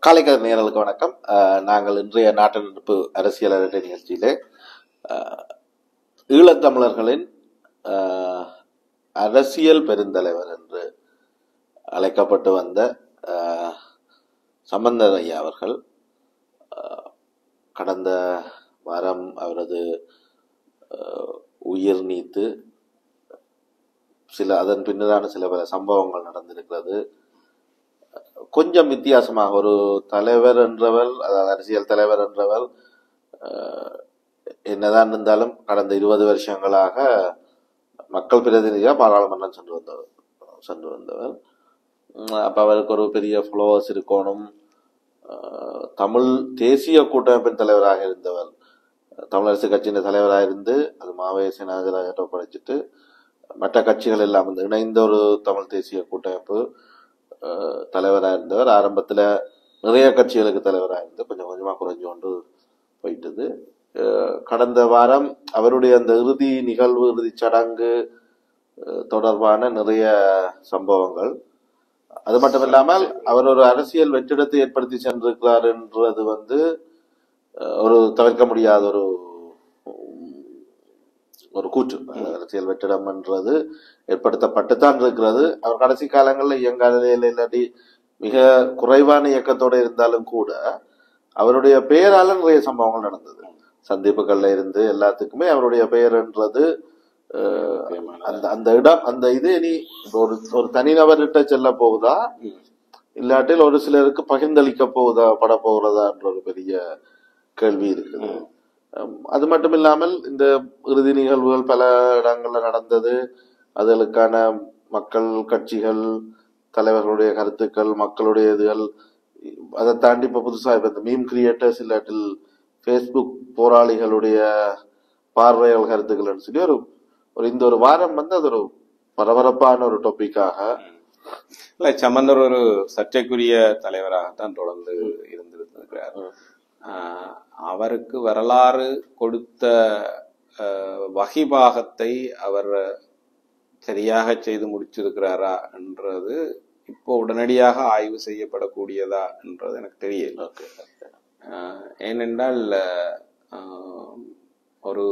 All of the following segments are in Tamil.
காலைக்கதிர் நேயர்களுக்கு வணக்கம் அஹ், நாங்கள் இன்றைய நாட்டு நடப்பு அரசியல் அரட்டை நிகழ்ச்சியிலே அஹ், ஈழத்தமிழர்களின் அஹ், அரசியல் பெருந்தலைவர் என்று அழைக்கப்பட்டு வந்த அஹ், சம்பந்தர் ஐயா அவர்கள் அஹ், கடந்த வாரம் அவரது அஹ், உயிர் நீத்து சில அதன் பின்னரான சில பல சம்பவங்கள் நடந்திருக்கிறது கொஞ்சம் வித்தியாசமாக ஒரு தலைவர் என்றவர் அதாவது அரசியல் தலைவர் என்றவர் அஹ், என்னதான் இருந்தாலும் கடந்த இருபது வருஷங்களாக மக்கள் பிரதிநிதியாக பாராளுமன்றம் சென்று வந்தவர் சென்று வந்தவர் உம், அப்ப அவருக்கு ஒரு பெரிய ஃபாலோவர்ஸ் இருக்கணும் அஹ், தமிழ் தேசிய கூட்டமைப்பின் தலைவராக இருந்தவர் தமிழரசு கட்சியின் தலைவராக இருந்து அது மாவே சேனாதிராஜத்தை ஒப்படைச்சிட்டு மற்ற கட்சிகள் எல்லாம் வந்து இணைந்த ஒரு தமிழ் தேசிய கூட்டமைப்பு அஹ், தலைவராக இருந்தவர் ஆரம்பத்துல நிறைய கட்சிகளுக்கு தலைவராக இருந்து கொஞ்சம் கொஞ்சமா குறைஞ்சு கொண்டு போயிட்டது அஹ், கடந்த வாரம் அவருடைய அந்த இறுதி நிகழ்வு இறுதி சடங்கு அஹ், தொடர்பான நிறைய சம்பவங்கள் அது மட்டும் இல்லாமல் அவர் ஒரு அரசியல் வெற்றிடத்தை ஏற்படுத்தி சென்றிருக்கிறார் என்றது வந்து அஹ், ஒரு தவிர்க்க முடியாத ஒரு ஒரு கூற்று அரசியல் வெற்றிடம் என்றது ஏற்படுத்தப்பட்டுத்தான் இருக்கிறது அவர் கடைசி காலங்களில் இயங்காதையில் இல்லாட்டி மிக குறைவான இயக்கத்தோடு இருந்தாலும் கூட அவருடைய பெயரால நிறைய சம்பவங்கள் நடந்தது சந்திப்புகள்ல இருந்து எல்லாத்துக்குமே அவருடைய பெயர்ன்றது அஹ், அந்த அந்த இடம் அந்த இது இனி ஒரு ஒரு தனிநபர்கிட்ட செல்ல போகுதா இல்லாட்டில் ஒரு சிலருக்கு பகிர்ந்தளிக்க போகுதா பட போகிறதா என்ற ஒரு பெரிய கேள்வி இருக்குது அம், அது மட்டும் இல்லாமல் இந்த இறுதி நிகழ்வுகள் பல இடங்கள்ல நடந்தது அதுகளுக்கான மக்கள் கட்சிகள் தலைவர்களுடைய கருத்துக்கள் மக்களுடைய இதுகள் அதை தாண்டி இப்ப புதுசா இப்ப இந்த மீம் கிரியேட்டர்ஸ் இல்லாட்டில் ஃபேஸ்புக் போராளிகளுடைய பார்வைகள் கருத்துக்கள்னு சொல்லி ஒரு ஒரு இந்த ஒரு வாரம் வந்து அது ஒரு பரபரப்பான ஒரு டாபிக்காக இல்ல சம்பந்தர் ஒரு சர்ச்சைக்குரிய தலைவராகத்தான் தொடர்ந்து இருந்திருக்கிறார் ஆஹ் அவருக்கு வரலாறு கொடுத்த ஆஹ், வகிபாகத்தை அவர் சரியாக செய்து முடிச்சிருக்கிறாரா என்றது இப்போ உடனடியாக ஆய்வு செய்யப்படக்கூடியதா என்றது எனக்கு தெரியல ஆஹ், ஏனென்றால் ஆஹ், ஒரு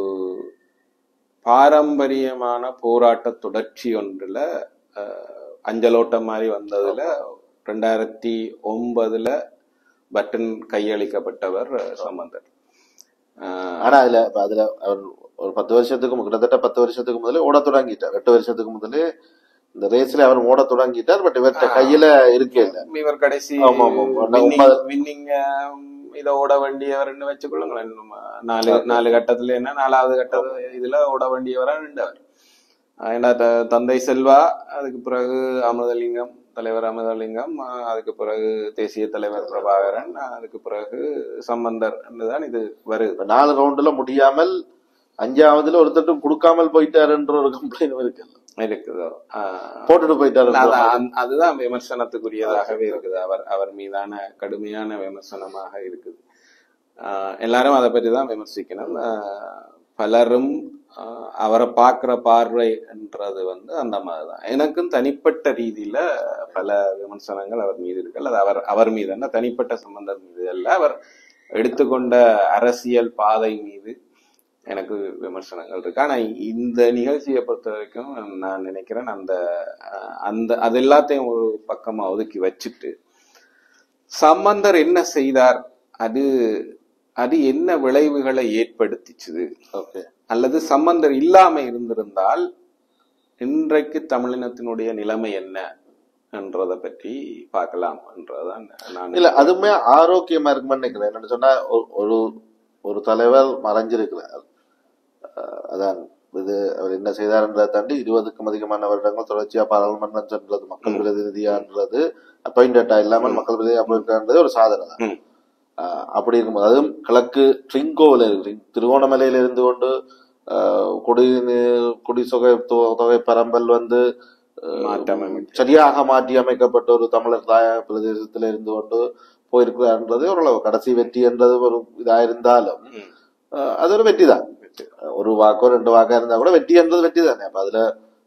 பாரம்பரியமான போராட்ட தொடர்ச்சி ஒன்றுல ஆஹ், அஞ்சலோட்டம் மாதிரி வந்ததுல ரெண்டாயிரத்தி ஒன்பதுல பட்டன் கையளிக்கப்பட்டவர் சம்பந்தர் ஆஹ், ஆனா அதுல இப்ப அதுல அவர் ஒரு பத்து வருஷத்துக்கு மு- கிட்டத்தட்ட பத்து வருஷத்துக்கு முதலே ஓட தொடங்கிட்டார் எட்டு வருஷத்துக்கு முதலே இந்த ரேஸ்ல அவர் ஓட தொடங்கிட்டார் பட் இவர்கிட்ட கையில இருக்கே இல்ல இவர் கடைசி ஆமா, ஆமா, ஆமா. உண்மை. வின்னிங் இத ஓட வேண்டியவர்னு வச்சுக்கொள்ளுங்களேன் நம்ம நாலு நாலு கட்டத்துல என்ன நாலாவது கட்டத்துல இதுல ஓட வேண்டியவரா நின்றவர் ஆஹ் ஏன்னா த- தந்தை செல்வா அதுக்கு பிறகு அமிர்தலிங்கம் தலைவர் அமிர்தலிங்கம் ஆஹ் அதுக்கு பிறகு தேசிய தலைவர் பிரபாகரன் ஆஹ் அதுக்கு பிறகு சம்பந்தர் தான் இது வருது இப்ப நாலு ரவுண்டுல முடியாமல் அஞ்சாவதுல ஒருத்தட்டும் கொடுக்காமல் போயிட்டாருன்ற ஒரு கம்ப்ளைண்ட் இருக்கு இருக்குதோ ஆஹ் போட்டுட்டு போயிட்டாரு அதான் அந்த- அதுதான் விமர்சனத்துக்குரியதாகவே இருக்குது அவர் அவர் மீதான கடுமையான விமர்சனமாக இருக்குது ஆஹ் எல்லாரும் அதை பற்றி தான் விமர்சிக்கணும் ஆஹ் பலரும் ஆஹ் அவரை பார்க்குற பார்வை என்றது வந்து அந்த மாதிரி தான் எனக்கும் தனிப்பட்ட ரீதியில பல விமர்சனங்கள் அவர் மீது இருக்கு அல்லது அவர் அவர் மீது என்ன தனிப்பட்ட சம்பந்தர் மீது அல்ல அவர் எடுத்துக்கொண்ட அரசியல் பாதை மீது எனக்கு விமர்சனங்கள் இருக்கு ஆனா இந்த நிகழ்ச்சியை பொறுத்த வரைக்கும் நான் நினைக்கிறேன் அந்த அஹ், அந்த அது எல்லாத்தையும் ஒரு பக்கமா ஒதுக்கி வச்சுட்டு சம்பந்தர் என்ன செய்தார் அது அது என்ன விளைவுகளை ஏற்படுத்திச்சுது ஓகே அல்லது சம்பந்தர் இல்லாம இருந்திருந்தால் இன்றைக்கு தமிழினத்தினுடைய நிலைமை என்ன என்றதை பற்றி பார்க்கலாம் என்றதான் நான் இல்ல அதுவுமே ஆரோக்கியமா இருக்குமே நினைக்கிறேன் என்னன்னு சொன்னா ஒரு- ஒரு ஒரு தலைவர் மறைஞ்சிருக்கிறார் அஹ் அதான் இது அவர் என்ன செய்தார்ன்றதை தாண்டி இருபதுக்கும் அதிகமான வருடங்கள் தொடர்ச்சியா பாராளுமன்றம் சென்றது மக்கள் பிரதிநிதியான்றது அப்பாயிண்டட்டா இல்லாமல் மக்கள் பிரதிநிதியா போயிருக்கான்றது ஒரு சாதனை தான் ம். ஆஹ் அப்படி இருக்கும்போது அதுவும் கிழக்கு ட்ரிங்கோவில் இருக்கு திருவோணமலையில இருந்து கொண்டு ஆஹ் குடி குடிசொகை தொ- தொகை பரம்பல் வந்து ஆஹ் மாற்றம் அமைச்சு. சரியாக மாற்றி அமைக்கப்பட்ட ஒரு தமிழர் தாய பிரதேசத்துல இருந்து கொண்டு போயிருக்கிறார்ன்றது ஓரளவு கடைசி வெற்றி என்றது ஒரு இதா இருந்தாலும் ம். ஆஹ் அது ஒரு வெற்றி தான் ஒரு வாக்கோ ரெண்டு வாக்கா இருந்தா கூட வெற்றி என்றது வெற்றி தானே அப்ப அதுல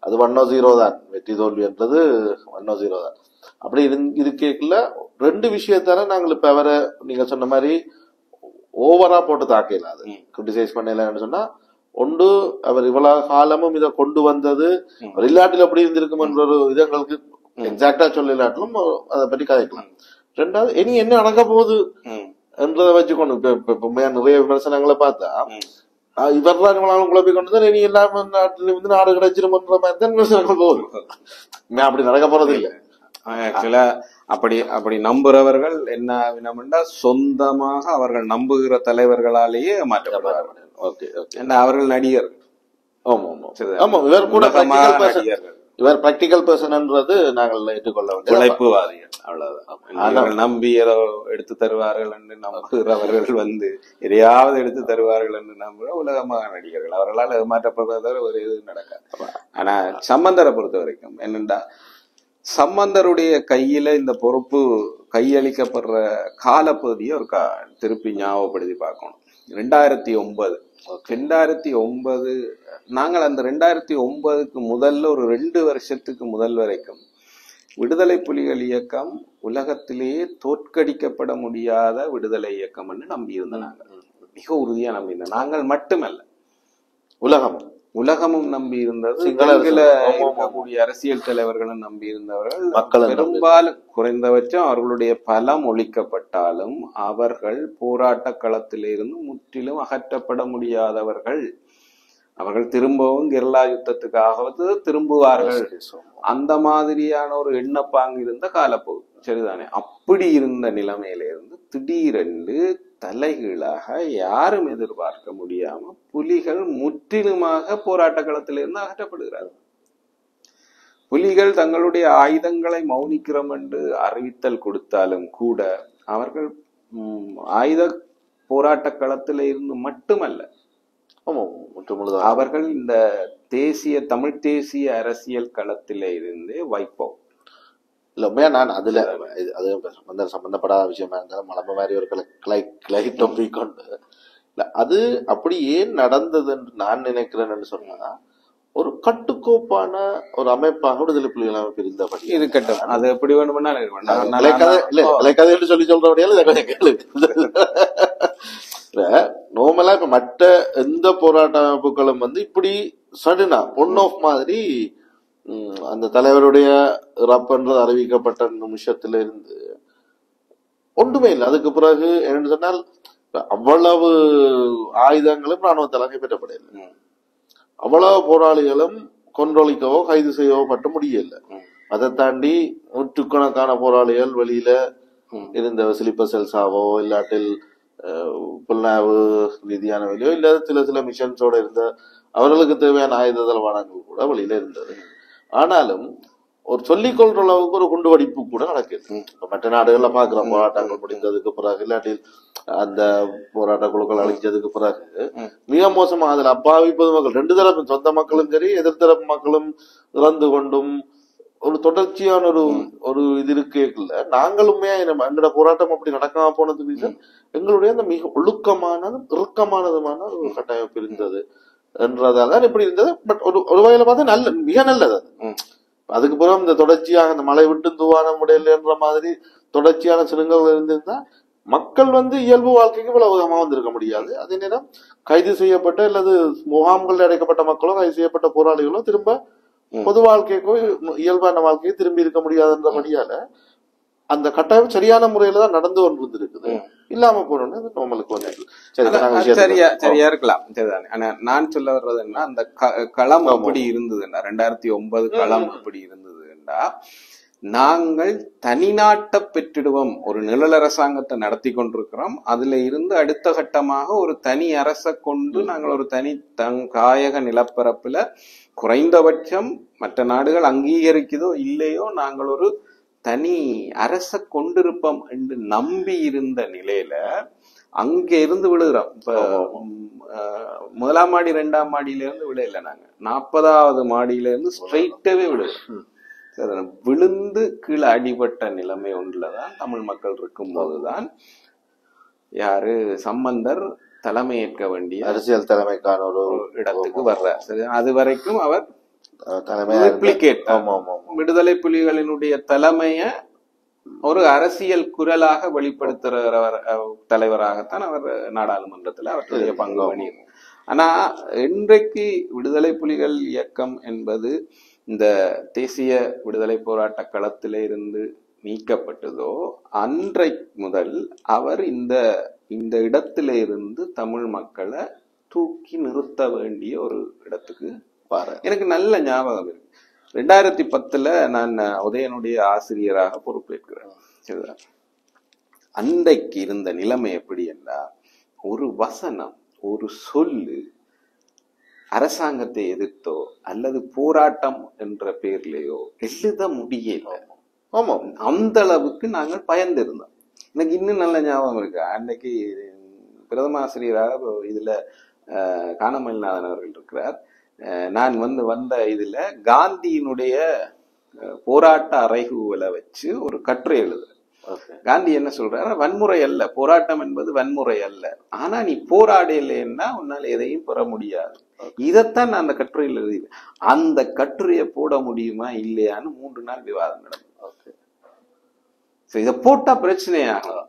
அது ஒன் ஜீரோ தான் வெற்றி தோல்வி என்றது ஒன் ஜீரோ தான் அப்படி இருந்- இருக்கேக்குள்ள ரெண்டு விஷயத்தால நாங்கள் இப்ப அவரை நீங்க சொன்ன மாதிரி ஓவரா போட்டு தாக்கல அது ம். கிரிட்டிசைஸ் பண்ணலன்னு சொன்னா ஒன்று அவர் இவ்வளவு காலமும் இதை கொண்டு வந்தது ம். அவர் இல்லாட்டில் எப்படி இருந்திருக்கும்ன்ற ஒரு இது எங்களுக்கு எக்ஸாக்டா சொல்லலாட்டிலும் அதை பற்றி கதைக்கலாம் ரெண்டாவது இனி என்ன நடக்க போகுது ம், என்றதை வச்சுக்கொண்டு இப்ப இப்ப இப்ப உண்மையா நிறைய விமர்சனங்களை பார்த்தா ம். இவர் தான் இவங்களாலும் குழப்பி கொண்டு தான் இனி எல்லாமே நாட்டில் இருந்து நாடு கிடைச்சிருமன்ற மாதிரி தான் விமர்சனங்கள் போகுது உண்மையா அப்படி நடக்க போறது இல்ல ஆக்சுவலா அப்படி அப்படி நம்புறவர்கள் என்ன ஆகினோம்னா சொந்தமாக அவர்கள் நம்புகிற தலைவர்களாலேயே மாற்றப்படுவார்கள் ஓகே ஓகே ஏன்னா அவர்கள் நடிகர்கள் ஆமா ஆமா சரி. ஆமா இவர் கூட உன்னதமான practical person. நடிகர்கள் இவர் பிராக்டிக்கல் பர்சன்ன்றது நாங்கள் ஏற்றுக்கொள்ள வேண்டிய உழைப்புவாதிகள் அவ்வளவுதான் அவர்கள் நம்பி ஏதோ எடுத்து தருவார்கள் என்று நம்புகிறவர்கள் வந்து எதையாவது எடுத்து தருவார்கள் என்று நம்புகிற உலகமாக நடிகர்கள் அவர்களால் ஏமாற்றப்படுவதால் ஒரு இது நடக்காது ஆனா சம்பந்தரை பொறுத்த வரைக்கும் என்னண்டா சம்பந்தருடைய கையில இந்த பொறுப்பு கையளிக்கப்படுற காலப்பகுதியை ஒரு கா திருப்பி ஞாபகப்படுத்தி பார்க்கணும் ரெண்டாயிரத்தி ஒன்பது ரெண்டாயிரத்தி ஒன்பது நாங்கள் அந்த ரெண்டாயிரத்தி ஒன்பதுக்கு முதல்ல ஒரு ரெண்டு வருஷத்துக்கு முதல் வரைக்கும் விடுதலை புலிகள் இயக்கம் உலகத்திலேயே தோற்கடிக்கப்பட முடியாத விடுதலை இயக்கம் என்று நம்பியிருந்தோம் நாங்கள் மிக உறுதியா நம்பியிருந்தோம் நாங்கள் மட்டுமல்ல உலகம் உலகமும் நம்பி இருந்தது சிங்கள சிங்கள அரசு. ஆமா, ஆமா. இருக்கக்கூடிய அரசியல் தலைவர்களும் நம்பி இருந்தவர்கள் மக்களும் நம்பி- பெரும்பாலும் குறைந்தபட்சம் அவர்களுடைய பலம் ஒழிக்கப்பட்டாலும் அவர்கள் போராட்ட களத்திலிருந்து முற்றிலும் அகற்றப்பட முடியாதவர்கள் அவர்கள் திரும்பவும் கெர்லா யுத்தத்துக்காகவது திரும்புவார்கள் அந்த மாதிரியான ஒரு எண்ணப்பாங்கு இருந்த காலப்போகு சரிதானே அப்படி இருந்த நிலைமையில இருந்து திடீரென்று தலைகீழாக யாரும் எதிர்பார்க்க முடியாம புலிகள் முற்றிலுமாக போராட்ட களத்திலிருந்து அகற்றப்படுகிறார்கள் புலிகள் தங்களுடைய ஆயுதங்களை மௌனிக்கிறோம் என்று அறிவித்தல் கொடுத்தாலும் கூட அவர்கள் ம், ஆயுத போராட்ட களத்தில இருந்து மட்டுமல்ல ஆமா முற்றுமுழுதாக அவர்கள் இந்த தேசிய தமிழ் தேசிய அரசியல் களத்தில இருந்தே வைப்போம் இல்ல உண்மையா நான் அதுல இது- அது சம்பந்த சம்பந்தப்படாத விஷயமா இருந்தாலும் மலம்ப மாதிரி ஒரு கிளை கிளை கிளை டொப்பிக் கொண்டு இல்ல அது அப்படி ஏன் நடந்தது என்று நான் நினைக்கிறேன்னு சொன்னா ஒரு கட்டுக்கோப்பான ஒரு அமைப்பாக விடுதலை புலிகள் அமைப்பு இருந்தபடி இருக்கட்டும் அது எப்படி வேணும்னா இருக்கட்டும். நான்- நான்- கிளைக்கதை இல்ல நான்- கிளைக்கதைன்னு சொல்லி சொல்றபடியால இதை கொஞ்சம் கேளு நோமலா இப்ப மற்ற எந்த போராட்ட அமைப்புகளும் வந்து இப்படி சடுனா ஒன் ஆஃப் மாதிரி ம், அந்த தலைவருடைய ரப்பன்றது அறிவிக்கப்பட்ட நிமிஷத்துல இருந்து ஒன்றுமே இல்லை அதுக்கு பிறகு என்னன்னு சொன்னால் அவ்வளவு ஆயுதங்களும் ராணுவத்தால் கைப்பற்றப்படவில்லை ம், அவ்வளவு போராளிகளும் கொன்றொழிக்கவோ கைது செய்யவோ பட்ட முடியல ம், அதை தாண்டி நூற்றுக்கணக்கான போராளிகள் வெளியில ம். இருந்த ஸ்லீப்பர் செல்ஸாவோ இல்லாட்டில் அஹ், புலனாய்வு ரீதியான வெளியோ இல்ல சில சில மிஷன்ஸோட இருந்த அவர்களுக்கு தேவையான ஆயுத தளவாடங்கள் கூட வெளியில இருந்தது ஆனாலும் ஒரு சொல்லிக் கொள்ற அளவுக்கு ஒரு குண்டுவெடிப்பு கூட நடக்குது இப்ப மற்ற நாடுகள்ல பாக்குறோம் போராட்டங்கள் முடிந்ததுக்கு பிறகு இல்லாட்டில் அந்த போராட்ட குழுக்கள் அழிஞ்சதுக்கு பிறகு ம். மிக மோசமா அதுல அப்பாவி பொதுமக்கள் ரெண்டு தரப்பு சொந்த மக்களும் சரி எதிர்த்தரப்பு மக்களும் இறந்து கொண்டும் ஒரு தொடர்ச்சியான ஒரு ஒரு இது இருக்குல்ல நாங்களுமே நம்ம எங்களோட போராட்டம் அப்படி நடக்காம போனது reason எங்களுடைய அந்த மிக ஒழுக்கமானது இறுக்கமானதுமான ஒரு கட்டமைப்பு இருந்தது என்றதால இப்படி இருந்தது பட் ஒரு ஒரு வகையில பார்த்தா நல்ல மிக நல்லது அது ம். அதுக்கு பிறகு இந்த தொடர்ச்சியாக இந்த மழை விட்டு தூவான முடியலன்ற மாதிரி தொடர்ச்சியான சிறுங்கள் இருந்திருந்தா மக்கள் வந்து இயல்பு வாழ்க்கைக்கு இவ்வளவு வேகமா வந்திருக்க முடியாது அதே நேரம் கைது செய்யப்பட்ட அல்லது முகாம்கள் அடைக்கப்பட்ட மக்களோ கைது செய்யப்பட்ட போராளிகளோ திரும்ப ம். பொது வாழ்க்கைக்கோ இயல்பான வாழ்க்கையை திரும்பி இருக்க முடியாதுன்றபடியால அந்த கட்டாயம் சரியான முறையில தான் நடந்து கொண்டிருந்திருக்குது ம். இல்லாம போனோம்னு அது நம்மளுக்கு வந்து சரி அது- நாங்க அது விஷயத்துக்கு சரியா வருவோம். சரியா இருக்கலாம் சரிதானே ஆனா நான் சொல்ல வர்றது என்ன அந்த க- களம் அப்படி இருந்ததுன்னா ரெண்டாயிரத்தி ஒன்பது களம் அப்படி இருந்ததுன்னா நாங்கள் தனிநாட்ட பெற்றிடுவோம் ஒரு நிழல் அரசாங்கத்தை நடத்தி கொண்டிருக்கிறோம் அதுல இருந்து அடுத்த கட்டமாக ஒரு தனி அரசை கொண்டு நாங்கள் ஒரு தனி தங் காயக நிலப்பரப்புல குறைந்தபட்சம் மற்ற நாடுகள் அங்கீகரிக்குதோ இல்லையோ நாங்கள் ஒரு தனி அரச கொண்டிருப்போம் என்று நம்பி இருந்த நிலையில அங்க இருந்து விழுகிறோம் இப்ப ம், அஹ், முதலாம் மாடி ரெண்டாம் மாடியில இருந்து விழல நாங்க நாற்பதாவது மாடியில இருந்து ஸ்ட்ரைட்டாவே விழுகிறோம் சரி, விழுந்து கீழே அடிபட்ட நிலைமை ஒன்றுலதான் தமிழ் மக்கள் இருக்கும் போதுதான் யாரு சம்பந்தர் தலைமையேற்க வேண்டிய அரசியல் தலைமைக்கான ஒரு ஒரு இடத்துக்கு வர்றார் சரி அது வரைக்கும் அவர் அஹ், தலைமையா இருந்த- Replicate. ஆமா ஆமா ஆமா விடுதலை புலிகளினுடைய தலைமைய ஒரு அரசியல் குரலாக வெளிப்படுத்துறவர் அஹ், தலைவராகத்தான் அவர் நாடாளுமன்றத்தில் அவருடைய பங்கு பண்ணி ஆனா இன்றைக்கு விடுதலை புலிகள் இயக்கம் என்பது இந்த தேசிய விடுதலை போராட்ட களத்திலே இருந்து நீக்கப்பட்டதோ அன்றை முதல் அவர் இந்த இந்த இடத்திலே இருந்து தமிழ் மக்களை தூக்கி நிறுத்த வேண்டிய ஒரு இடத்துக்கு பாரு எனக்கு நல்ல ஞாபகம் இருக்கு ரெண்டாயிரத்தி பத்துல நான் உதயனுடைய ஆசிரியராக பொறுப்பேற்கிறேன் சரிதா? அன்றைக்கு இருந்த நிலைமை எப்படி என்றால் ஒரு வசனம் ஒரு சொல்லு அரசாங்கத்தை எதிர்த்தோ அல்லது போராட்டம் என்ற பேர்லயோ எழுத முடியல ஆமா அந்த அளவுக்கு நாங்கள் பயந்திருந்தோம் எனக்கு இன்னும் நல்ல ஞாபகம் இருக்கு அன்னைக்கு பிரதம ஆசிரியராக இதுல அஹ், கானமயில்நாதன் அவர்கள் இருக்கிறார் அஹ், நான் வந்து வந்த இதுல காந்தியினுடைய அஹ், போராட்ட அறைகூவலை வச்சு ஒரு கட்டுரை எழுதுறேன் ஓகே காந்தி என்ன சொல்றாரு வன்முறை அல்ல போராட்டம் என்பது வன்முறை அல்ல ஆனா நீ போராடலைன்னா உன்னால எதையும் பெற முடியாது இதைத்தான் நான் அந்த கட்டுரையில் எழுதினேன் அந்த கட்டுரையை போட முடியுமா இல்லையான்னு மூன்று நாள் விவாதம் நடந்தது ஓகே சரி, இதை போட்டா பிரச்சனையாகலாம்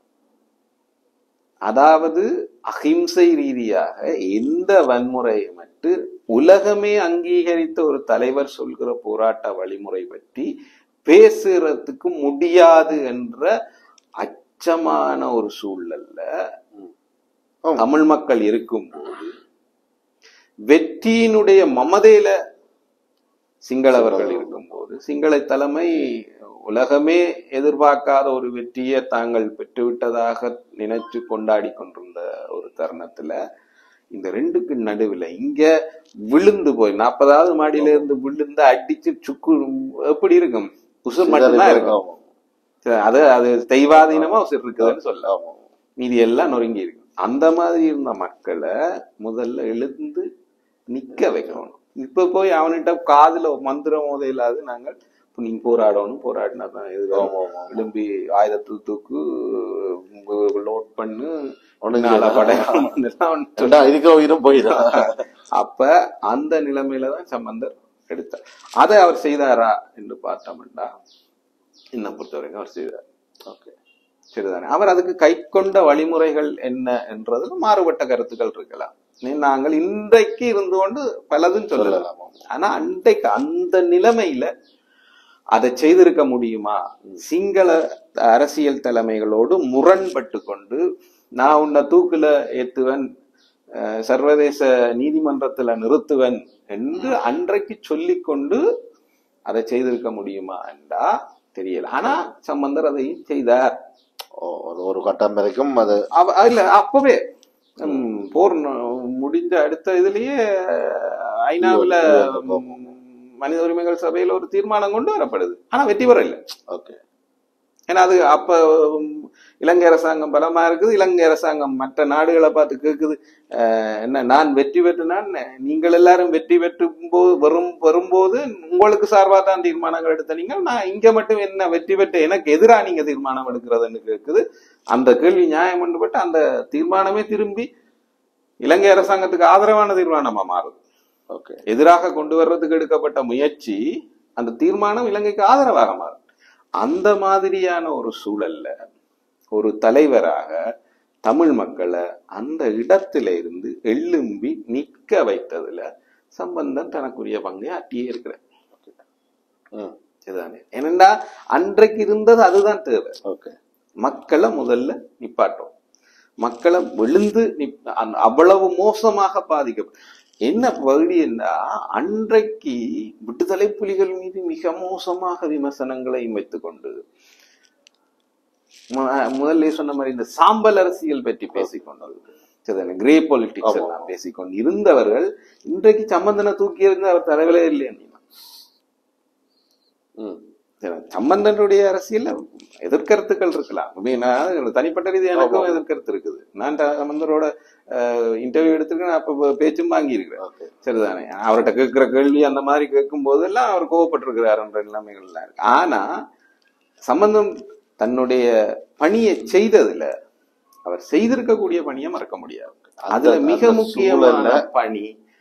அதாவது அகிம்சை ரீதியாக எந்த வன்முறையை மட்டும் உலகமே அங்கீகரித்த ஒரு தலைவர் சொல்கிற போராட்ட வழிமுறை பற்றி பேசுறதுக்கு முடியாது என்ற அச்சமான ஒரு சூழல்ல ஆமா. தமிழ் மக்கள் இருக்கும்போது வெற்றியினுடைய மமதையில சிங்களவர்கள் இருக்கும்போது சிங்கள தலைமை உலகமே எதிர்பார்க்காத ஒரு வெற்றியை தாங்கள் பெற்றுவிட்டதாக நினைச்சு கொண்டாடி கொண்டிருந்த ஒரு தருணத்துல இந்த ரெண்டுக்கு நடுவுல இங்க விழுந்து போய் நாற்பதாவது மாடியில இருந்து விழுந்து அடிச்சு சுக்கு எப்படி இருக்கும் உசுர் மட்டும்தான் இருக்கும் ஆமா. சரி, அது அது தெய்வாதீனமா உசுர் இருக்குதுன்னு சொல்லலாம் ஆமா மீதி எல்லாம் நொறுங்கி இருக்கு அந்த மாதிரி இருந்த மக்களை முதல்ல எழுந்து நிக்க வைக்கணும் இப்ப போய் அவன்கிட்ட காதுல மந்திரம் மோத இல்லாது நாங்கள் இப்ப நீங்க போராடணும் போராடினா தான் இது ஆமா, ஆமா. எழும்பி ஆயுதத்து தூக்கு லோட் பண்ணு ஒண்ணும் நாலா செய்யல. படையெல்லாம் எல்லாம் ஒண்ணு சொல்லு. ரெண்டா இருக்கிற உயிரும் போயிடும் அப்ப அந்த நிலைமையில தான் சம்பந்தர் எடுத்தார் அதை அவர் செய்தாரா என்று பார்த்தோம்னா என்னை பொறுத்தவரைக்கும் அவர் செய்தார் ஓகே சரிதானே அவர் அதுக்கு கை கொண்ட வழிமுறைகள் என்ன என்றதுல மாறுபட்ட கருத்துக்கள் இருக்கலாம் நீ- நாங்கள் இன்றைக்கு இருந்து கொண்டு பலதும் சொல்லலாம் சொல்லலாம் ஆனா அன்றைக்கு அந்த நிலைமையில அதை செய்திருக்க முடியுமா சிங்கள அரசியல் தலைமைகளோடு முரண்பட்டு கொண்டு நான் உன்னை தூக்குல ஏத்துவன் அஹ், சர்வதேச நீதிமன்றத்துல நிறுத்துவன் என்று அன்றைக்கு சொல்லிக்கொண்டு அதை செய்திருக்க முடியுமா என்றா தெரியல ஆனா சம்பந்தர் அதையும் செய்தார் ஓ, ஒரு ஒரு கட்டம் வரைக்கும் அது அவ- இல்ல அப்பவே ம், போர் ந- முடிஞ்ச அடுத்த இதுலயே ஐநாவுல ம், மனித உரிமைகள் சபையில ஒரு தீர்மானம் கொண்டு வரப்படுது ஆனா வெற்றி பெற இல்லை ஓகே ஏன்னா அது அப்ப ம், இலங்கை அரசாங்கம் பலமா இருக்குது இலங்கை அரசாங்கம் மற்ற நாடுகளை பார்த்து கேக்குது அஹ், என்ன நான் வெற்றி பெற்றுனான் நீங்கள் எல்லாரும் வெற்றி பெற்றும் போது வரும் வரும்போது உங்களுக்கு சார்பா தான் தீர்மானங்கள் எடுத்த நீங்கள் நான் இங்க மட்டும் என்ன வெற்றி பெற்ற எனக்கு எதிரா நீங்க தீர்மானம் எடுக்கிறதுன்னு கேக்குது அந்த கேள்வி நியாயம் பட்டு அந்த தீர்மானமே திரும்பி இலங்கை அரசாங்கத்துக்கு ஆதரவான தீர்மானமா மாறுது ஓகே எதிராக கொண்டு வர்றதுக்கு எடுக்கப்பட்ட முயற்சி அந்த தீர்மானம் இலங்கைக்கு ஆதரவாக மாறும் அந்த மாதிரியான ஒரு சூழல்ல ஒரு தலைவராக தமிழ் மக்களை அந்த இடத்துல இருந்து எழும்பி நிக்க வைத்ததுல சம்பந்தன் தனக்குரிய பங்கை ஆட்டியே இருக்கிறார் ம் இதுதானே ஏனென்றா அன்றைக்கு இருந்தது அதுதான் தேவை ஓகே மக்களை முதல்ல நிப்பாட்டும் மக்களை விழுந்து நிப்- அந்த- அவ்வளவு மோசமாக பாதிக்க என்ன பகுதின்னா அன்றைக்கு விடுதலை புலிகள் மீது மிக மோசமாக விமர்சனங்களை வைத்துக் கொண்டு மு- முதல்ல சொன்ன மாதிரி இந்த சாம்பல் அரசியல் பற்றி பேசிக்கொண்டு கிரே பொலிட்டிக்ஸ் ஆமா. எல்லாம் பேசிக்கொண்டு இருந்தவர்கள் இன்றைக்கு சம்பந்தனை தூக்கி இருந்து அவர் தரவிலே இல்லை ம் சம்பந்தனுடைய அரசியல்ல எதிர்கருத்துக்கள் இருக்கலாம் I mean, நான் தனிப்பட்ட ரீதி எனக்கும் ஆமா. எதிர்கருத்து இருக்குது நான் த- சம்பந்தரோட இன்டர்வியூ எடுத்திருக்கேன் அப்ப பேச்சும் வாங்கி இருக்கிறேன் ஓகே சரிதானே அவர்கிட்ட கேட்கிற கேள்வி அந்த மாதிரி கேட்கும் போதெல்லாம் அவர் கோவப்பட்டிருக்கிறாருன்ற நிலைமைகள்லாம் இருக்கு ஆனா சம்பந்தம் தன்னுடைய பணியை செய்ததுல அவர் செய்திருக்கக்கூடிய பணியை மறக்க முடியாது அந்த- அதுல மிக அந்த முக்கியமான சூழல்ல- பணி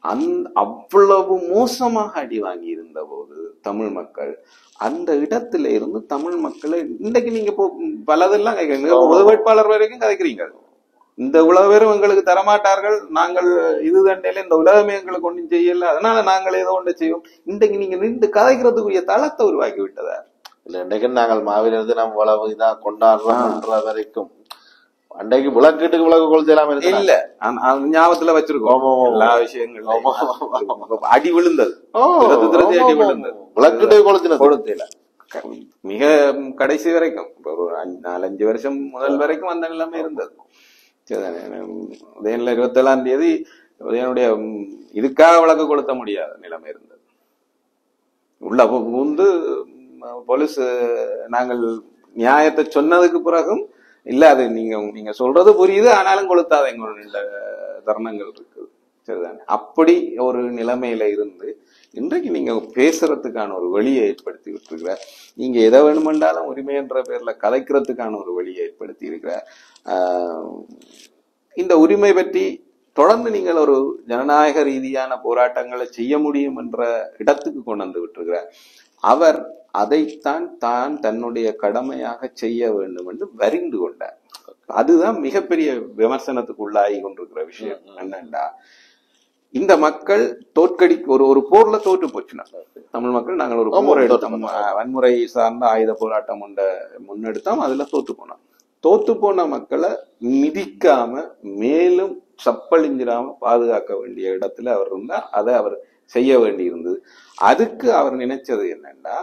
அந் அவ்வளவு மோசமாக அடி வாங்கி இருந்த போது தமிழ் மக்கள் அந்த இடத்துல இருந்து தமிழ் மக்களை இன்றைக்கு நீங்க இப்போ பலதெல்லாம் கேட்கறீங்க பொது வேட்பாளர் வரைக்கும் கதைக்கிறீங்க இந்த இவ்வளவு பேரும் எங்களுக்கு தரமாட்டார்கள் நாங்கள் இது தண்டையில இந்த உலகமே எங்களுக்கு ஒன்றும் செய்யல அதனால நாங்கள் ஏதோ ஒன்று செய்வோம் இன்றைக்கு நீங்க நின்று கதைக்கிறதுக்குரிய தளத்தை உருவாக்கி விட்டதா இல்ல இன்றைக்கு நாங்கள் மாவிலிருந்து நம்ம உழவு இதா கொண்டாடுறோம்ன்ற வரைக்கும் அன்றைக்கு விளக்கீட்டுக்கு விளக்கு கொளுத்து எல்லாம் இருந்தது இல்ல அந்த- அந்த ஞாபகத்துல வச்சிருக்கோம் ஆமா, ஆமா. எல்லா ஆமா. விஷயங்களும் அடி விழுந்தது ஓ, திருத்தி திருத்தி அடி ஆமா, ஆமா. விழுந்தது விளக்கீட்டுக்கு கொளுத்தினது கொடுத்தல மிக கடைசி வரைக்கும் இப்ப ஒரு அஞ்சு- நாலஞ்சு வருஷம் முதல் வரைக்கும் அந்த நிலைமை இருந்தது சரிதானே? உதயநில இருபத்தி ஏழாம் தேதி உதயனுடைய ம், இதுக்காக விளக்கு கொளுத்த முடியாத நிலைமை இருந்தது உள்ள பு- புகுந்து ம், போலீஸ் நாங்கள் நியாயத்தை சொன்னதுக்கு பிறகும் இல்ல அது நீங்க நீங்க சொல்றது புரியுது ஆனாலும் கொளுத்தாத எங்களுடைய தருணங்கள் இருக்குது சரிதானே அப்படி ஒரு நிலைமையில இருந்து இன்றைக்கு நீங்க பேசுறதுக்கான ஒரு வழியை ஏற்படுத்தி விட்டுருக்கிற நீங்க எதை வேணுமென்றாலும் உரிமைன்ற பேர்ல கலைக்கிறதுக்கான ஒரு வழியை ஏற்படுத்தி இருக்கிற ஆஹ், இந்த உரிமை பற்றி தொடர்ந்து நீங்கள் ஒரு ஜனநாயக ரீதியான போராட்டங்களை செய்ய முடியும் என்ற இடத்துக்கு கொண்டு வந்து விட்டுருக்கிற அவர் அதைத்தான் தான் தன்னுடைய கடமையாக செய்ய வேண்டும் என்று வரிந்து கொண்டார் அதுதான் மிகப்பெரிய விமர்சனத்துக்கு உள்ளாகி கொண்டிருக்கிற விஷயம் என்னண்டா இந்த மக்கள் தோற்கடி ஒரு ஒரு போர்ல தோற்று போச்சுனா தமிழ் மக்கள் நாங்கள் ஒரு ஆமா, போர் தோற்று எடுத்தோம் அஹ் வன்முறை சார்ந்த ஆயுத போராட்டம் ஒன்ற முன்னெடுத்தோம் அதுல தோத்து போனோம் தோத்து போன மக்களை மிதிக்காம மேலும் சப்பழிஞ்சிராம பாதுகாக்க வேண்டிய இடத்துல அவர் இருந்தா அதை அவர் செய்ய வேண்டி இருந்தது அதுக்கு அவர் நினைச்சது என்னன்னா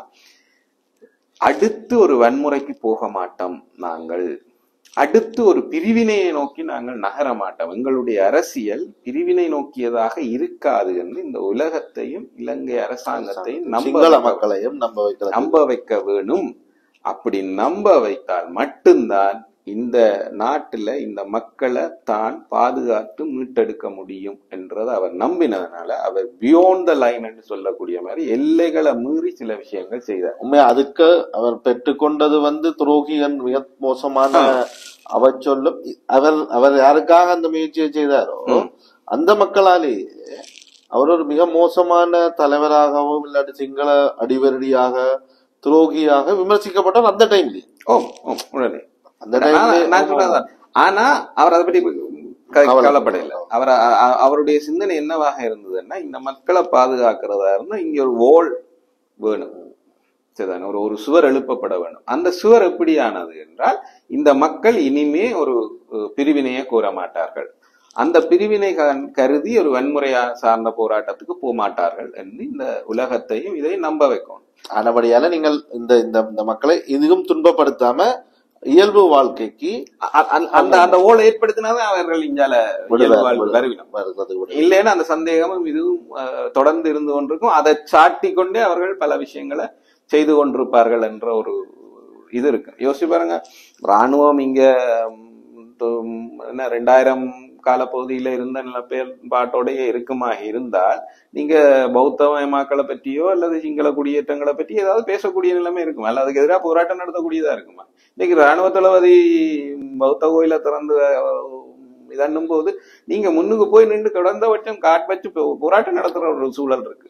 அடுத்து ஒரு வன்முறைக்கு போக மாட்டோம் நாங்கள் அடுத்து ஒரு பிரிவினையை நோக்கி நாங்கள் நகர மாட்டோம் எங்களுடைய அரசியல் பிரிவினை நோக்கியதாக இருக்காது என்று இந்த உலகத்தையும் இலங்கை அரசாங்கத்தையும் நம்ப சிங்கள வைக்க- மக்களையும் நம்ப வைக்கிறது நம்ப வைக்க வேணும் அப்படி நம்ப வைத்தால் மட்டும்தான் இந்த நாட்டுல இந்த மக்களை தான் பாதுகாத்து மீட்டெடுக்க முடியும் என்றதை அவர் நம்பினதுனால அவர் பியோண்ட் த லைன் என்று சொல்லக்கூடிய மாதிரி எல்லைகளை மீறி சில விஷயங்கள் செய்தார் உண்மையா அதுக்கு அவர் பெற்றுக்கொண்டது வந்து துரோகிகள் மிக மோசமான அவச்சொல்லும் அவர் அவர் யாருக்காக அந்த முயற்சியை செய்தாரோ அந்த மக்களாலேயே அவர் ஒரு மிக மோசமான தலைவராகவும் இல்லாட்டி சிங்கள அடிவரடியாக துரோகியாக விமர்சிக்கப்பட்டார் அந்த டைம்ல ஓ ஓ உடனே அந்த நான் நான் டைம்ல சொல்றதுதான். ஆனா அவர் அதை பற்றி க- கவலைப்படல அவர் அ- அ- அவருடைய சிந்தனை என்னவாக இருந்ததுன்னா இந்த மக்களை பாதுகாக்கிறதா இருந்தா இங்க ஒரு ஓல் வேணும் சரிதானே ஒரு ஒரு சுவர் எழுப்பப்பட வேண்டும் அந்த சுவர் எப்படியானது என்றால் இந்த மக்கள் இனிமே ஒரு அஹ், பிரிவினையை கோர மாட்டார்கள் அந்த பிரிவினை க- கருதி ஒரு வன்முறையா சார்ந்த போராட்டத்துக்கு போக மாட்டார்கள் என்று இந்த உலகத்தையும் இதை நம்ப வைக்கணும் ஆனபடியால நீங்கள் இந்த இந்த இந்த மக்களை இதுவும் துன்பப்படுத்தாம இயல்பு வாழ்க்கைக்கு அ- அ- அந்த அந்த ஓலை ஏற்படுத்தினாதான் அவர்கள் இங்கால விடுதலை- இயல்பு வாழ்வு வருவினம் வருகிறது கூட. இல்லைன்னா அந்த சந்தேகமும் இதுவும் அஹ், தொடர்ந்து இருந்து கொண்டிருக்கும் அதை சாட்டி கொண்டே அவர்கள் பல விஷயங்களை செய்து கொண்டிருப்பார்கள் என்ற ஒரு இது இருக்கு யோசிச்சு பாருங்க ராணுவம் இங்க ம், து- என்ன ரெண்டாயிரம் காலப்பகுதியில இருந்த நிலப்பெயர்பாட்டோடய இருக்குமா இருந்தால் நீங்க பௌத்தமயமாக்களை பற்றியோ அல்லது சிங்கள குடியேற்றங்களை பற்றி ஏதாவது பேசக்கூடிய நிலைமை இருக்குமா அல்ல அதுக்கு எதிராக போராட்டம் நடத்தக்கூடியதா இருக்குமா இன்னைக்கு ராணுவ தளபதி பௌத்த கோயிலை திறந்து அஹ், இதன்னும் போது நீங்க முன்னுக்கு போய் நின்று குறைந்தபட்சம் காட் வச்சு போ- போராட்டம் நடத்துற ஒரு சூழல் இருக்கு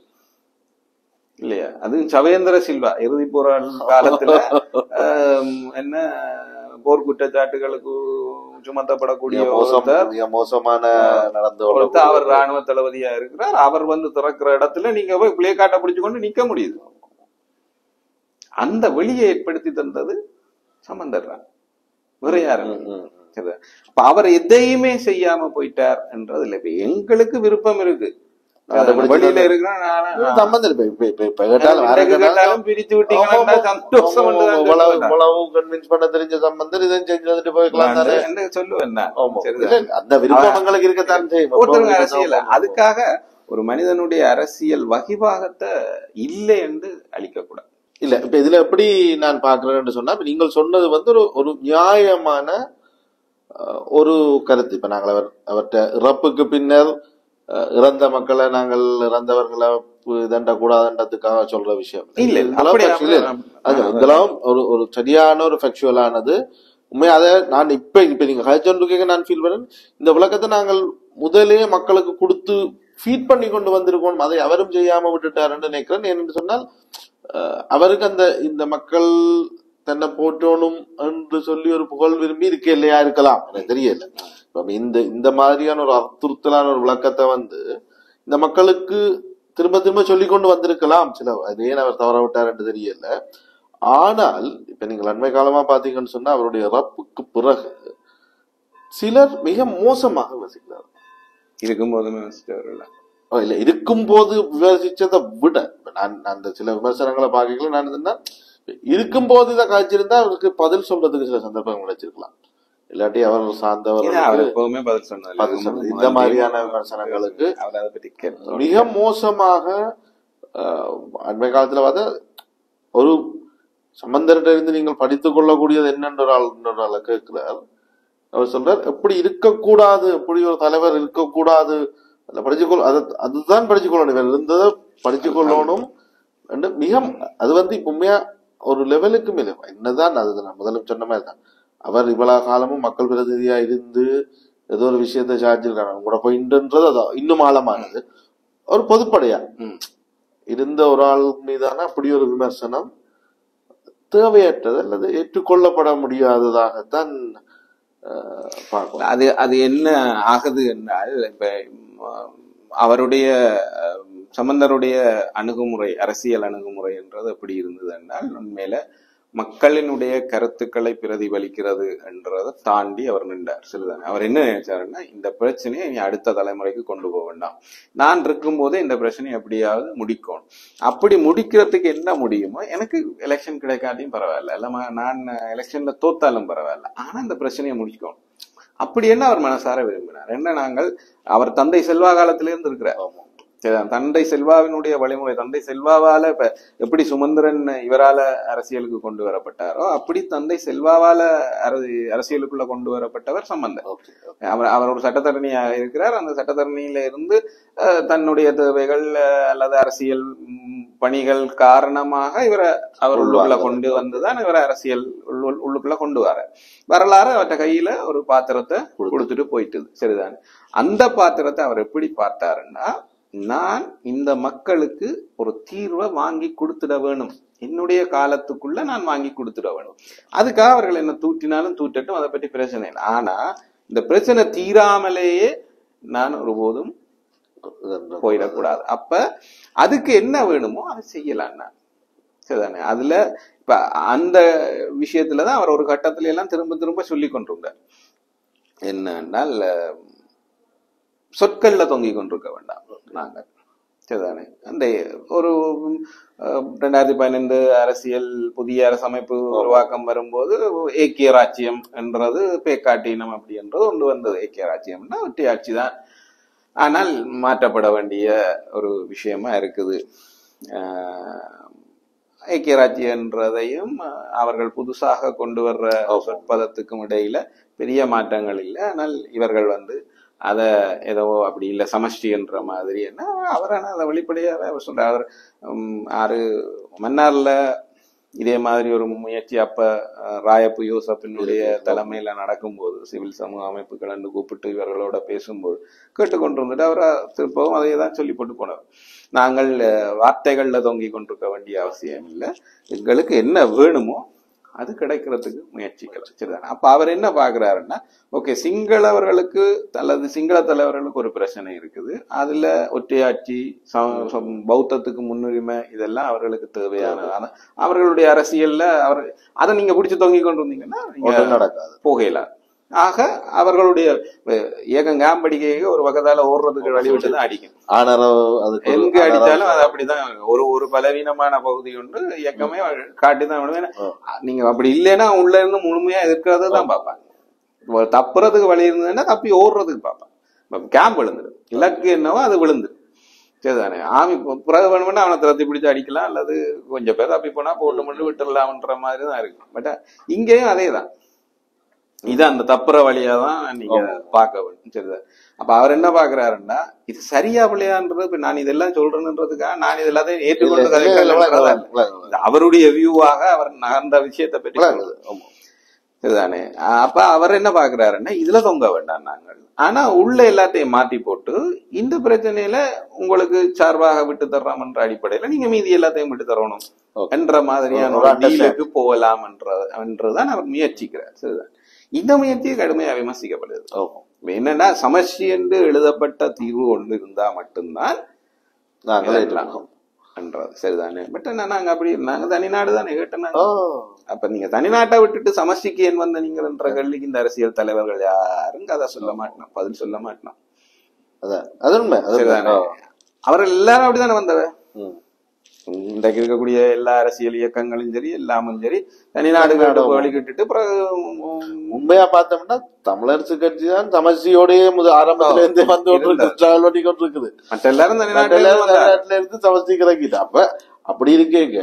இல்லையா அது சவேந்திர சில்வா இறுதி போரா காலத்துல ஆம், என்ன போர் குற்றச்சாட்டுகளுக்கு சுமத்தப்படக்கூடிய மிக மோசம் ஒருத்தர் மிக மோசமான நடந்து ஒருத்தர் அவர் கொள்ளக்கூடிய- ராணுவ தளபதியா இருக்கிறார் அவர் வந்து திறக்கிற இடத்துல நீங்க போய் பிளே காட்ட பிடிச்சு கொண்டு நிக்க முடியுது அந்த வெளியை ஏற்படுத்தி தந்தது சம்பந்தர் தான் வேற யாரும் ம், ம், ம். சரிதா? அப்ப அவர் எதையுமே செய்யாம போயிட்டார் என்றது இல்லை இப்ப எங்களுக்கு விருப்பம் இருக்கு அதை பிடிச்சு வெளியில தந்தது. இருக்கிறோம் நானும் சம்பந்தம் இப்ப- இப்ப- இப்ப- இப்ப கேட்டாலும் யாரை எனக்கு கேட்டாலும் கேட்டாலும் பிரிச்சு விட்டீங்கன்னா சந்தோஷம் என்று தான் இவ்வளவு சொல்லுவேன். இவ்வளவு கன்வின்ஸ் பண்ண தெரிஞ்ச சம்பந்தர் இதை செஞ்சு வந்துட்டு போய்க்கலாம் தானே நான் என்ன சொல்லுவேன் நான். ஆமா. சரிதான். இல்ல, அந்த விருப்பம் எங்களுக்கு இருக்கத்தான் செய்யும் ஒருத்தருங்க அரசியல் அதுக்காக ஒரு மனிதனுடைய அரசியல் வகிபாகத்தை இல்லை என்று அளிக்கக்கூடாது இல்ல இப்ப இதுல எப்படி நான் பாக்குறேன்னு சொன்னா இப்ப நீங்கள் சொன்னது வந்து ஒரு ஒரு நியாயமான அஹ், ஒரு கருத்து இப்ப நாங்கள் அவர் அவர்கிட்ட இறப்புக்கு பின்னர் அஹ், இறந்த மக்களை நாங்கள் இறந்தவர்களை இதண்ட கூடாதுன்றதுக்காக சொல்ற விஷயம் இல்ல, இதெல்லாம் அப்படி- factual இல்ல. அது ஆ, இதெல்லாம் ஒரு ஒரு சரியான ஒரு ஃபேக்சுவலானது உண்மையா அதை நான் இப்ப இப்ப நீங்க ஹஜன் நான் ஃபீல் பண்ணேன் இந்த விளக்கத்தை நாங்கள் முதலே மக்களுக்கு கொடுத்து ஃபீட் பண்ணி கொண்டு வந்திருக்கோம் அதை அவரும் செய்யாம விட்டுட்டாருன்னு நினைக்கிறேன் ஏன்னு சொன்னால் அஹ், அவருக்கு அந்த இந்த மக்கள் தன்னை போற்றணும் என்று சொல்லி ஒரு புகழ் விரும்பி இருக்க இல்லையா இருக்கலாம் எனக்கு தெரியல இப்ப இந்த இந்த மாதிரியான ஒரு அர்த்தலான ஒரு விளக்கத்தை வந்து இந்த மக்களுக்கு திரும்ப திரும்ப சொல்லி கொண்டு வந்திருக்கலாம் சில அது ஏன் அவர் தவற விட்டார் என்று தெரியல ஆனால் இப்ப நீங்கள் அண்மை காலமா பாத்தீங்கன்னு சொன்னா அவருடைய இறப்புக்கு பிறகு சிலர் மிக மோசமாக விமர்சிக்கிறார் இருக்கும்போதுமே வச்சுட்டு ஓ, இல்ல இருக்கும் போது விமர்சிச்சதை விட இப்ப நான் அந்த சில விமர்சனங்களை பார்க்கல நான் என்னன்னா இருக்கும் போது இதை காய்ச்சிருந்தா அவருக்கு பதில் சொல்றதுக்கு சில சந்தர்ப்பங்கள் கிடைச்சிருக்கலாம் இல்லாட்டி அவர் அவர் சார்ந்தவர் எப்பவுமே பதில் சொன்னது பதில் சொன்னது. இந்த மாதிரியான விமர்சனங்களுக்கு அவர் அதை பத்தி கேட்க மிக மோசமாக அஹ், அண்மை காலத்துல பார்த்தா ஒரு சம்பந்தர்கிட்ட இருந்து நீங்கள் படித்துக் கொள்ளக்கூடியது என்னென்ற ஒரு ஆள் இன்னொரு ஆளை கேட்கிறார் அவர் சொல்றார் எப்படி இருக்கக்கூடாது எப்படி ஒரு தலைவர் இருக்கக்கூடாது அதுல படிச்சுக்கொள் அது அதுதான் படிச்சுக்கொள்ளணும் இவர் இருந்ததை படிச்சுக்கொள்ளணும் என்று மிக அது வந்து இப்ப உண்மையா ஒரு லெவலுக்கு மேல என்னதான் அது நான் முதல்ல சொன்ன மாதிரி தான் அவர் இவ்வளவு காலமும் மக்கள் பிரதிநிதியா இருந்து ஏதோ ஒரு விஷயத்தை சார்ஜிருக்காங்க கூட போயின்றது அதான் இன்னும் ஆழமானது ஒரு பொதுப்படையா ம். இருந்த ஒரு ஆள் மீதான அப்படி ஒரு விமர்சனம் தேவையற்றது அல்லது ஏற்றுக்கொள்ளப்பட முடியாததாகத்தான் அஹ், பார்க்கலாம் அது அது என்ன ஆகுது என்றால் இப்ப ம், அவருடைய அஹ், சம்பந்தருடைய அணுகுமுறை அரசியல் அணுகுமுறை என்றது எப்படி இருந்தது என்றால் உண்மையில மக்களினுடைய கருத்துக்களை பிரதிபலிக்கிறது என்றதை தாண்டி அவர் நின்றார் சிறிதானே அவர் என்ன நினைச்சாருன்னா இந்த பிரச்சனையை நீ அடுத்த தலைமுறைக்கு கொண்டு போக வேண்டாம் நான் இருக்கும்போதே இந்த பிரச்சனையை எப்படியாவது முடிக்கணும் அப்படி முடிக்கிறதுக்கு என்ன முடியுமோ எனக்கு எலெக்ஷன் கிடைக்காட்டியும் பரவாயில்ல இல்ல நான் எலெக்ஷன்ல தோத்தாலும் பரவாயில்ல ஆனா இந்த பிரச்சனையை முடிக்கணும் அப்படி என்ன அவர் மனசார விரும்பினார் என்ன நாங்கள் அவர் தந்தை செல்வா காலத்திலிருந்து இருக்கிறார் சரிதான். தந்தை செல்வாவினுடைய வழிமுறை தந்தை செல்வாவால இப்ப எப்படி சுமந்திரன் இவரால அரசியலுக்கு கொண்டு வரப்பட்டாரோ அப்படி தந்தை செல்வாவால அரசி- அரசியலுக்குள்ள கொண்டு வரப்பட்டவர் சம்பந்தர் ஓகே அவர் அவர் ஒரு சட்டத்தரணியாக இருக்கிறார் அந்த சட்டத்தரணியில இருந்து அஹ், தன்னுடைய தேவைகள் அஹ், அல்லது அரசியல் ம், பணிகள் காரணமாக இவரை அவர் உள்ளுக்குள்ள கொண்டு வந்துதான் இவரை அரசியல் உள்ளு- உள்ளுக்குள்ள கொண்டு வர வரலாறு அவர்கிட்ட கையில ஒரு பாத்திரத்தை கொடுத்துட்டு போயிட்டுது சரிதான் அந்த பாத்திரத்தை அவர் எப்படி பார்த்தாருன்னா நான் இந்த மக்களுக்கு ஒரு தீர்வை வாங்கி கொடுத்துட வேணும் என்னுடைய காலத்துக்குள்ள நான் வாங்கி கொடுத்துட வேணும் அதுக்காக அவர்கள் என்ன தூட்டினாலும் தூட்டட்டும் அதை பற்றி பிரச்சனை இல்லை ஆனா இந்த பிரச்சனை தீராமலேயே நான் ஒருபோதும் போயிடக்கூடாது அப்ப அதுக்கு என்ன வேணுமோ அதை செய்யலாம் நான் சரிதானே அதுல இப்ப அந்த விஷயத்துலதான் அவர் ஒரு கட்டத்துல எல்லாம் திரும்ப திரும்ப சொல்லி கொண்டிருந்தார் என்னன்னால் அஹ், சொற்கள்ல தொங்கிக் கொண்டிருக்க வேண்டாம் நாங்க சரிதானே அந்த ஒரு அஹ், ரெண்டாயிரத்தி பதினைந்து அரசியல் புதிய அரசமைப்பு உருவாக்கம் வரும்போது ஏக்கிய ராச்சியம் என்றது பேக்காட்டினம் அப்படி என்றது ஒன்று வந்தது ஏக்கிய ராச்சியம்னா ஒற்றை ஆட்சி தான் ஆனால் மாற்றப்பட வேண்டிய ஒரு விஷயமா இருக்குது ஆஹ் ஐக்கிய ராஜ்யன்றதையும் அஹ், அவர்கள் புதுசாக கொண்டு வர்ற சொற்பதத்துக்கும் இடையில பெரிய மாற்றங்கள் இல்லை ஆனால் இவர்கள் வந்து அத ஏதோ அப்படி இல்லை சமஷ்டி என்ற மாதிரி என்ன அவர் ஆனா அதை வெளிப்படையாவே அவர் சொல்றார் அவர் உம், ஆறு மன்னார்ல இதே மாதிரி ஒரு முயற்சி அப்ப அஹ், ராயப்பு யூசப்பினுடைய தலைமையில நடக்கும்போது சிவில் சமூக அமைப்புகள் கூப்பிட்டு இவர்களோட பேசும்போது கேட்டுக்கொண்டிருந்துட்டு அவர் திருப்பவும் அதை தான் சொல்லி போட்டு போனார் நாங்கள் அஹ், வார்த்தைகள்ல தொங்கி கொண்டிருக்க வேண்டிய அவசியம் இல்லை எங்களுக்கு என்ன வேணுமோ அது கிடைக்கிறதுக்கு முயற்சிக்கலாம் சரிதானே அப்ப அவர் என்ன பாக்குறாருன்னா ஓகே சிங்களவர்களுக்கு அல்லது சிங்கள தலைவர்களுக்கு ஒரு பிரச்சனை இருக்குது அதுல ஒற்றையாட்சி சம- சம- பௌத்தத்துக்கு முன்னுரிமை இதெல்லாம் அவர்களுக்கு தேவையான ஆனா, அவர்களுடைய அரசியல்ல அவர் அதை நீங்க பிடிச்சு தொங்கி கொண்டு வந்தீங்கன்னா நீங்க ஒன்றும் நடக்காது போகலாம் ஆக அவர்களுடைய அஹ், ஏகம் காம்படிக்கைக்கு ஒரு பக்கத்தால ஓடுறதுக்கு வழிவிட்டு தான் அடிக்கும் ஆனரவு அதுக்கு ஒரு எங்க ஆனரவு அடித்தாலும் அது அப்படிதான் ஒரு ஒரு பலவீனமான பகுதி ஒன்று இயக்கமே காட்டிதான் விடுவேன் ஏன்னா, நீங்க அப்படி இல்லைன்னா உள்ள இருந்து முழுமையா எதிர்க்கிறத தான் பார்ப்பாங்க ஒரு தப்புறதுக்கு வழி இருந்ததுன்னா தப்பி ஓடுறதுக்கு பார்ப்பாங்க கேம்ப் விழுந்துடும் இலக்கு என்னவோ அது விழுந்துடும் சரிதானே ஆமி பு- பிறகு வேணும்னா அவனை திரத்தி பிடிச்சு அடிக்கலாம் அல்லது கொஞ்சம் பேர் தப்பி போனா போட்டு மட்டும் விட்டுடலாம்ன்ற மாதிரி தான் இருக்கு பட் இங்கேயும் அதே தான் இது அந்த தப்புற வழியா தான் நீங்க பார்க்க வேண்டும் சரிதான் அப்ப அவர் என்ன பாக்குறாருன்னா இது சரியா பிள்ளையான்றது இப்ப நான் இதெல்லாம் சொல்றேன்றதுக்காக நான் இது எல்லாத்தையும் ஏற்றுக்கொண்டு இல்ல, இல்ல, இல்ல, கதைக்கிறேன்றதா விளங்குது, இல்ல. விளங்குது. இது அவருடைய வியூவாக அவர் நகர்ந்த விஷயத்தை பற்றி விளங்குது. ஆமா. இதுதானே அப்ப அவர் என்ன பாக்குறாருன்னா இதுல தொங்க வேண்டாம் நாங்கள் ஆனா உள்ள எல்லாத்தையும் மாத்தி போட்டு இந்த பிரச்சனையில உங்களுக்கு சார்பாக விட்டு தர்றோம் என்ற அடிப்படையில நீங்க மீதி எல்லாத்தையும் விட்டு தரணும் Okay. என்ற மாதிரியான ஒரு ஒரு understanding. டீலுக்கு போகலாம் என்ற என்றுதான் அவர் முயற்சிக்கிறார் சரிதான் இந்த முயற்சி கடுமையா விமர்சிக்கப்படுது ஓ இப்ப என்னன்னா சமஷ்டி என்று எழுதப்பட்ட தீர்வு ஒன்று இருந்தா மட்டும்தான் நாங்கள் இதெல்லாம் ஏற்றுக்கொள்கிறோம். என்றது சரிதானே பட் என்ன நாங்க அப்படி நாங்க தனிநாடு தானே கேட்டோம் ஓ அப்ப நீங்க தனிநாட்டை விட்டுட்டு சமஷ்டிக்கு ஏன் வந்த நீங்கள் என்ற கேள்விக்கு இந்த அரசியல் தலைவர்கள் யாரும் கதை சொல்ல மாட்டோம் பதில் சொல்ல மாட்டோம் அதான் அது உண்மை அது உண்மை. சரிதானே ஓ. அவர்கள் எல்லாரும் அப்படிதானே வந்தவ ம். இன்றைக்கு இருக்கக்கூடிய எல்லா அரசியல் இயக்கங்களும் சரி எல்லாமும் சரி தனிநாடுகளோட வழிகிட்டு பிறகு உண்மையா பார்த்தோம்னா தமிழரசு கட்சி தான் தமிழ்ச்சியோடய முதல் ஆரம்பத்துல இருந்தே வந்து கொண்டு டிராவல் பண்ணி கொண்டு இருக்குது மற்ற எல்லாரும் மற்ற தனிநாடுகள் எல்லாரும் தமிழ்நாட்டுல இருந்து சமஸ்டிக்கு இறங்கிட்டு அப்ப அப்படி இருக்கேங்க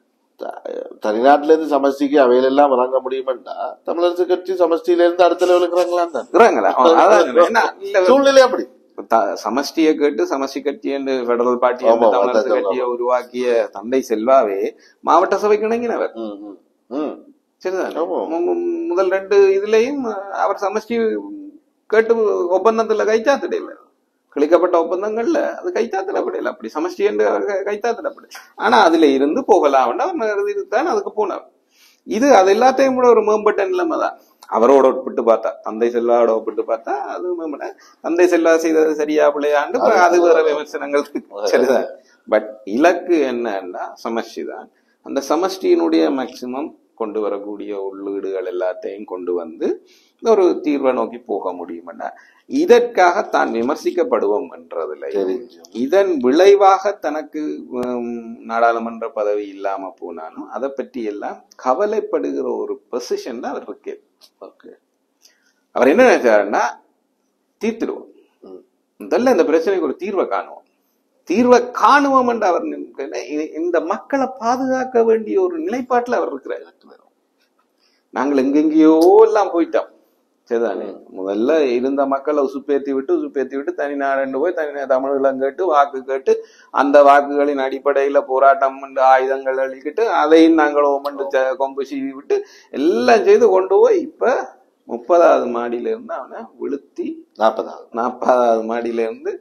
த- தனிநாட்டுல இருந்து சமஸ்டிக்கு அவையில எல்லாம் வழங்க முடியுமெண்டா தமிழரசு கட்சி சமஸ்டியில இருந்து அடுத்த லெவலுக்கு இறங்கலாம் தான் இருக்கிறாங்களா அதான் என்ன இல்ல சூழ்நிலை அப்படி த- சமஷ்டியை கேட்டு சமஷ்டி கட்சி என்று பெடரல் பார்ட்டி என்று ஆமா, தமிழரசு அதான் கட்சியை உருவாக்கிய தந்தை செல்வாவே மாவட்ட சபைக்கு இணங்கினவர் ம், ம், ம். சரிதான் ஆமா. மு- மு- முதல் ரெண்டு இதுலயும் அவர் சமஷ்டி கேட்டு ஒப்பந்தத்துல கைச்சாத்திடையில கிழிக்கப்பட்ட ஒப்பந்தங்கள்ல அது கைச்சாத்திடப்படையில அப்படி சமஷ்டி என்று அவர் கை- கைச்சாத்திடப்படை ஆனா அதுல இருந்து போகலாம் தான் அதுக்கு போனார் இது அது எல்லாத்தையும் கூட ஒரு மேம்பட்ட நிலைமை தான் அவரோட ஒப்பிட்டு பார்த்தா தந்தை செல்வாவோட ஒப்பிட்டு பார்த்தா அது மேம்பட்ட தந்தை செல்வா செய்தது சரியா பிள்ளையாண்டு பிறகு அது வேற விமர்சனங்கள் சரிதான் பட் இலக்கு என்னன்னா சமஷ்டி தான் அந்த சமஷ்டியினுடைய மேக்சிமம் கொண்டு வரக்கூடிய உள்ளீடுகள் எல்லாத்தையும் கொண்டு வந்து ஒரு தீர்வை நோக்கி போக முடியும்னா இதற்காக தான் விமர்சிக்கப்படுவோம் என்றதுல தெரிஞ்சு. இதன் விளைவாக தனக்கு உம், நாடாளுமன்ற பதவி இல்லாம போனாலும் அதை பற்றி எல்லாம் கவலைப்படுகிற ஒரு பொசிஷன்ல அவர் இருக்கு ஓகே அவர் என்ன நினைச்சாருன்னா தீர்த்துடுவோம் ம். முதல்ல இந்த பிரச்சனைக்கு ஒரு தீர்வை காணுவோம் தீர்வை காணுவோம் என்று அவர் நினைக்கிறார். இ- இந்த மக்களை பாதுகாக்க வேண்டிய ஒரு நிலைப்பாட்டுல அவர் இருக்கிறார் நாங்கள் எங்கெங்கேயோ எல்லாம் போயிட்டோம் சரிதானே முதல்ல இருந்த மக்களை உசுப்பேத்தி விட்டு உசுப்பேத்தி விட்டு தனி நாடு போய் தனி தமிழகம் கேட்டு வாக்கு கேட்டு அந்த வாக்குகளின் அடிப்படையில போராட்டம் பண்ணி ஆயுதங்கள் அழிக்கிட்டு அதையும் நாங்கள் ஓமண்டு ச- கொம்பு சீவி விட்டு எல்லாம் செய்து கொண்டு போய் இப்ப முப்பதாவது மாடியில இருந்து அவனை விழுத்தி நாற்பதாவது நாற்பதாவது மாடியில இருந்து